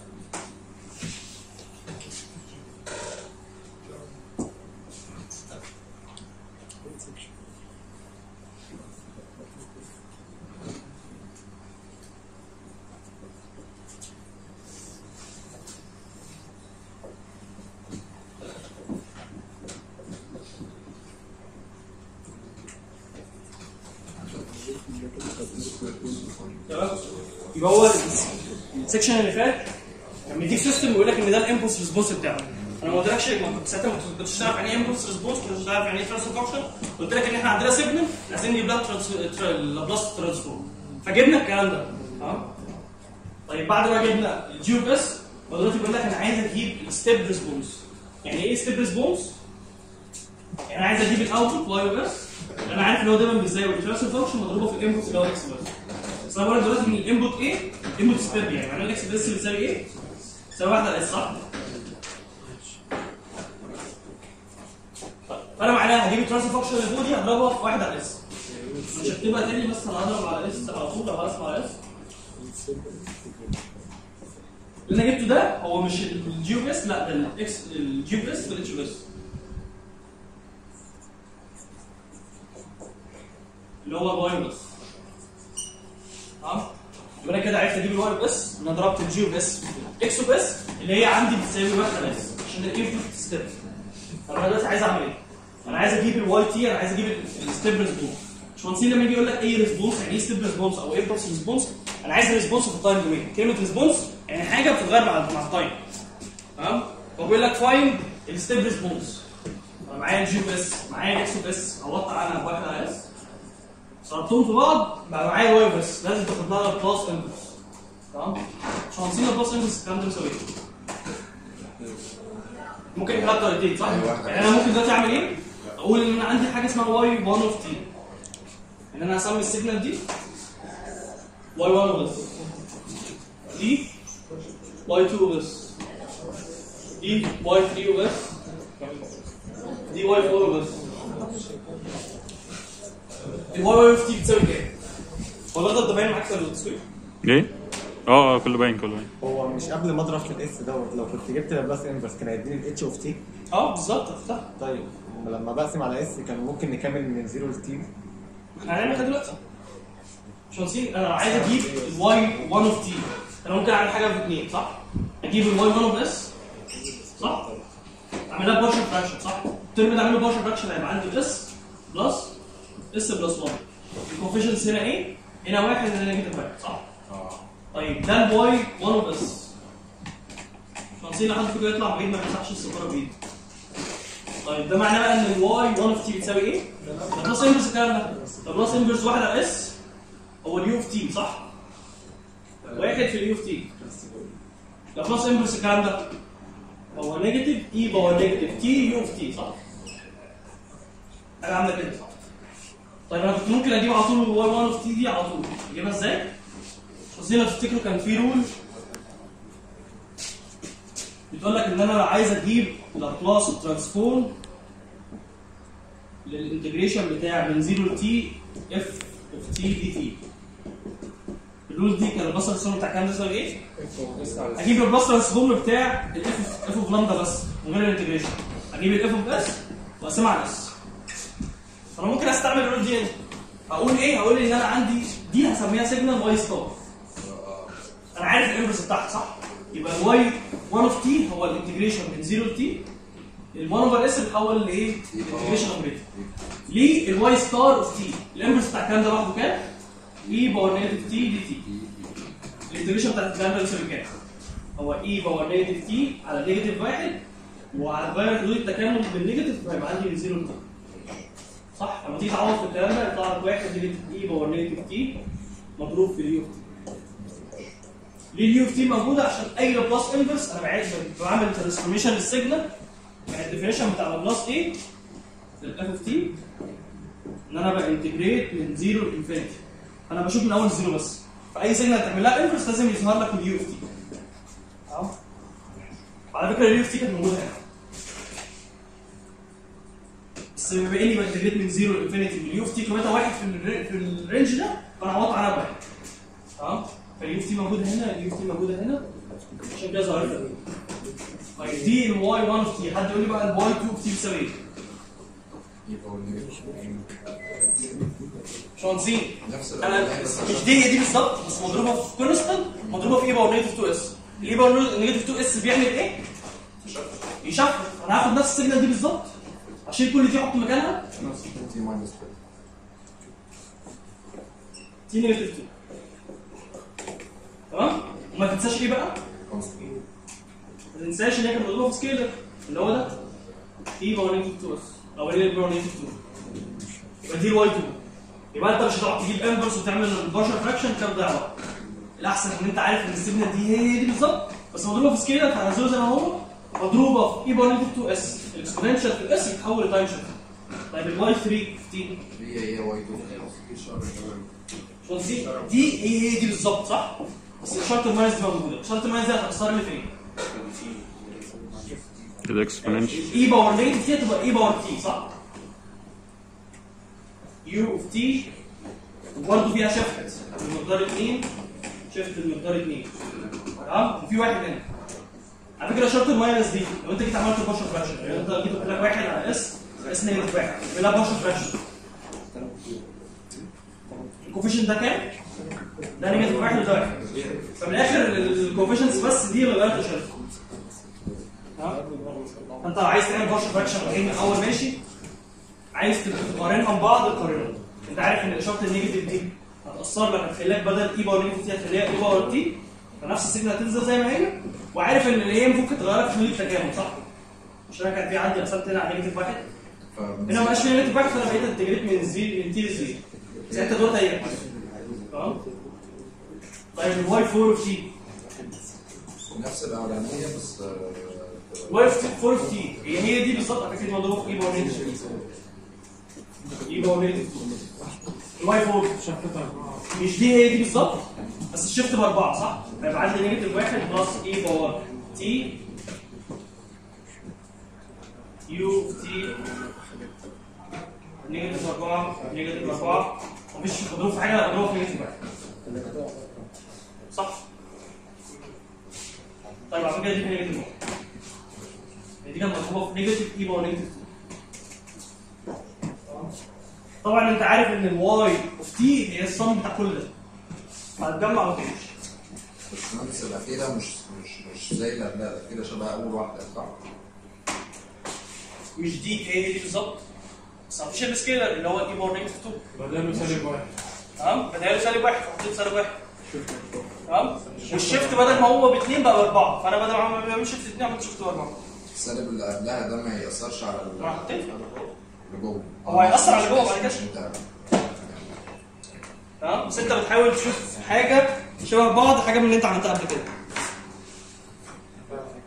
تمام يبقى هو السكشن اللي فات كان بيديك سيستم ويقول لك ان ده الامبولس ريسبونس بتاعه انا ما قلتلكش ما كنت ساعتها ما كنتش تعرف يعني ايه امبولس ريسبونس كنتش تعرف يعني ايه ترانسفير فانكشن قلت لك ان احنا عندنا سيجنال عايزين نجيب لها ترانس- تر- لابلاس ترانسفورم فجبنا الكلام ده تمام طيب بعد ما جبنا الجي او اس دلوقتي بيقول لك انا عايز اجيب الستيب ريسبونس يعني ايه ستيب ريسبونس؟ يعني انا عايز اجيب الاوتبوت واي او اس انا عارف ان هو دايما بيساوي الترانسفير فانكشن مضروبه في الانبوت اللي هو اكس بس بس انا بقول لك دلوقتي ان الانبوت ايه؟ انبوت ستيب يعني معناه الاكس بس بيساوي ايه؟ بيساوي واحده على اس صح؟ فانا معناها هجيب الترانسفير فانكشن اللي فوق دي هضربها في واحد على اس مش هكتبها تاني بس انا هضرب على اس على طول لو هقسم على اس اللي انا جبته ده هو مش الجي او اس لا ده الاكس الجي او اس والاتش او اس اللي هو الواي بس تمام يبقى انا كده عرفت اجيب الواي بس انا ضربت الجي بس اكس بس اللي هي عندي بتساوي واحده بس عشان الانبوت ستيب طب انا دلوقتي عايز اعمل ايه؟ انا عايز اجيب الواي تي انا عايز اجيب الستيب ريسبونس باشمهندسين لما يجي يقول لك اي ريسبونس يعني ايه ستيب ريسبونس او امبلس ريسبونس انا عايز ريسبونس في التايم دومين كلمه ريسبونس يعني حاجه بتتغير مع مع التايم تمام هو بيقول لك فايند الستيب ريسبونس انا معايا الجي بس معايا الاكس بس عوضت عنها بواحد على اس ضربتهم في بعض بقى معايا واي بس لازم تاخد لها بلس انفرس تمام مش هنسينا البلس انفرس الكلام ده بيساوي ايه؟ ممكن يبقى بطريقتين صح؟ يعني انا ممكن دلوقتي اعمل ايه؟ اقول ان انا عندي حاجه اسمها واي 1 اوف تي ان انا هسمي السيجنال دي واي 1 بس دي واي 2 بس دي واي 3 بس دي واي 4 بس الواي واي اوف تي بتساوي كام؟ هو ده ده باين معاك في التصوير؟ ايه؟ اه اه كله باين كله باين هو مش قبل ما اضرب في الاس دوت لو كنت جبت لابلاس انفرس كان هيديني الاتش اوف تي اه بالظبط افتح طيب لما بقسم على اس كان ممكن نكمل من زيرو لتي احنا هنعمل كده دلوقتي مش هنسيب انا عايز اجيب الواي 1 اوف تي انا ممكن اعمل حاجه في اثنين صح؟ اجيب الواي 1 اوف اس صح؟ اعملها بارشل فراكشن صح؟ الترم ده اعمله بارشل فراكشن هيبقى عندي اس بلس اس بلس 1 الكوفيشنس هنا ايه؟ هنا واحد هنا نيجاتيف واحد صح؟ طيب ده الواي 1 اوف اس مش هنسيب لحد كده يطلع بعيد ما يمسحش السفاره بايده طيب ده معناه بقى ان الواي 1 اوف تي بتساوي ايه؟ ده بلس انفرس الكلام ده طب بلس انفرس واحد على اس هو اليو اوف تي صح؟ واحد في اليو اوف تي لابلاس انفرس الكلام ده هو نيجاتيف اي باور نيجاتيف تي يو اوف تي صح؟ حاجه عامله كده صح؟ طيب انا كنت ممكن اجيب على طول واي 1 اوف تي دي على طول اجيبها ازاي؟ بس لو تفتكروا كان في رول بتقول لك ان انا عايز اجيب لابلاس ترانسفورم للانتجريشن بتاع من 0 ل تي اف اوف تي دي تي الرول دي كان الباص ترانسفورم بتاع كام ده يساوي ايه؟ اجيب الباص ترانسفورم بتاع الاف اف اوف لامدا بس من غير الانتجريشن اجيب الاف اوف اس واقسمها على اس فانا ممكن استعمل الرول دي هنا هقول ايه؟ هقول ان انا عندي دي هسميها سيجنال واي ستار انا عارف الانفرس بتاعها صح؟ يبقى الواي 1 اوف تي هو الانتجريشن من 0 ل تي ال1 اوفر اس بيتحول لايه؟ الانتجريشن اوبريتور ليه الواي ستار اوف تي الانفرس بتاع الكلام ده لوحده كام؟ اي باور نيجاتيف تي دي تي الانتجريشن بتاعت الكلام ده بيساوي كام؟ هو اي باور نيجاتيف تي على نيجاتيف واحد وعلى غير حدود التكامل بالنيجاتيف فيبقى عندي من 0 ل تي صح؟ لما تيجي تعوض في الكلام ده يطلع لك واحد نيجاتيف اي باور نيجاتيف تي مضروب في اليو اوف تي ليه اليو اوف تي موجوده عشان اي لابلاس انفرس انا بعمل بعمل ترانسفورميشن للسيجنال يعني الديفينيشن بتاع لابلاس ايه؟ للاف اوف تي ان انا بانتجريت من زيرو لانفينيتي انا بشوف من اول زيرو بس فاي سيجنال تعمل لها انفرس لازم يظهر لك اليو اوف تي اهو على فكره اليو اوف تي كانت موجوده هنا بس بما اني بانتجريت من زيرو لانفينيتي واليو اوف تي قيمتها واحد في الر- في الرينج ده فانا عوضت عنها بواحد تمام فاليو اوف تي موجوده هنا اليو اوف تي موجوده هنا عشان كده ظهرت لك طيب دي الواي 1 اوف تي حد يقول لي بقى الواي 2 اوف تي بتساوي ايه؟ يبقى والنيجاتيف. مش مهندسين نفس انا الأولاني بس مش عشان- دي هي دي بالظبط بس مضروبه في كونستنت مضروبه في اي باور نيجاتيف 2 اس الاي باور نيجاتيف 2 اس بيعمل ايه؟ يشفط انا هاخد نفس السيجنال دي بالظبط اشيل كل دي احط مكانها تي ماينس تو. تي نيجاتيف 2 تمام؟ وما تنساش ايه بقى؟ كونستنت. ما تنساش ان هي كانت مضروبه في سكيلر اللي هو ده اي باور نيجاتيف 2 اس او اي باور نيجاتيف 2 يبقى دي الواي 2 يبقى انت مش هتقعد تجيب انفرس وتعمل البشر فراكشن كام ده بقى الاحسن ان انت عارف ان السيجنال دي هي دي بالظبط بس مضروبه في سكيلر فهنزله زي ما هو مضروبه في اي باور نيجاتيف 2 اس الاكسبوننشال في الاس يتحول لتايم شيفت طيب الواي 3 15 دي هي واي 2 شو دي دي هي هي دي بالظبط صح؟ بس الشرط الماينس دي موجوده الشرط الماينس دي هتأثر لي فين؟ الاكسبوننشال اي باور نيجاتيف تي هتبقى اي باور تي صح؟ يو اوف تي وبرضه فيها شيفت المقدار 2 شيفت المقدار 2 تمام؟ وفي واحد هنا على فكره شرط الماينس دي لو انت جيت عملت البشر فراكشن يعني انت جيت قلت لك واحد على اس اس نيجاتيف واحد بلا بشر فراكشن الكوفيشن ده كام؟ ده نيجاتيف واحد وده واحد فمن الاخر الكوفيشنز بس دي اللي غيرت الشرط انت لو عايز تعمل بارشل فراكشن وهي اول ماشي عايز تقارنهم ببعض قارنهم انت عارف ان اشاره النيجاتيف دي هتاثر لك هتخليك بدل اي باور نيجاتيف تي هتخليها اي باور تي فنفس السيجنال هتنزل زي ما هي وعارف ان اللي هي ممكن تغيرها في حدود التجاوب صح؟ مش انا كان في عندي قسمت هنا على نيجاتيف واحد هنا ما بقاش في نيجاتيف واحد فانا بقيت انتجريت من زي من تي لزي ساعتها دول هي تمام؟ طيب الواي 4 اوف تي نفس الاولانيه بس آه، واي 4 اوف تي هي هي دي بالظبط على فكره دي مضروبه في اي باور نيجاتيف اي باور نيجاتيف الواي 4 مش دي هي دي بالظبط بس الشيفت باربعه صح؟ هيبقى عندي نيجاتيف واحد بلس اي باور تي يو تي نيجاتيف اربعه نيجاتيف اربعه مفيش مضروب في حاجه مضروب في نيجاتيف واحد صح؟ طيب على فكره دي في نيجاتيف واحد دي كانت مضروبه في نيجاتيف اي باور نيجاتيف 2 طبعا انت عارف ان الواي اوف تي هي الصم بتاع كل ده هتجمع وتمشي بس نفس الاخيره مش مش مش زي اللي قبلها الاخيره شبه اول واحده صح؟ مش دي هي هي دي بالظبط بس مفيش السكيلر اللي هو الاي باور نيجاتيف 2 بدل سالب واحد تمام بداله سالب واحد فحطيت سالب واحد تمام والشيفت بدل ما هو باثنين بقى باربعه فانا بدل ما بعمل شيفت اثنين عملت شيفت باربعه السالب اللي قبلها ده ما يأثرش على ال- ما حطيت اللي جوه هو هيأثر على اللي جوه بعد كده. انت تمام بس انت بتحاول تشوف حاجه شبه بعض حاجه من اللي انت عملتها قبل كده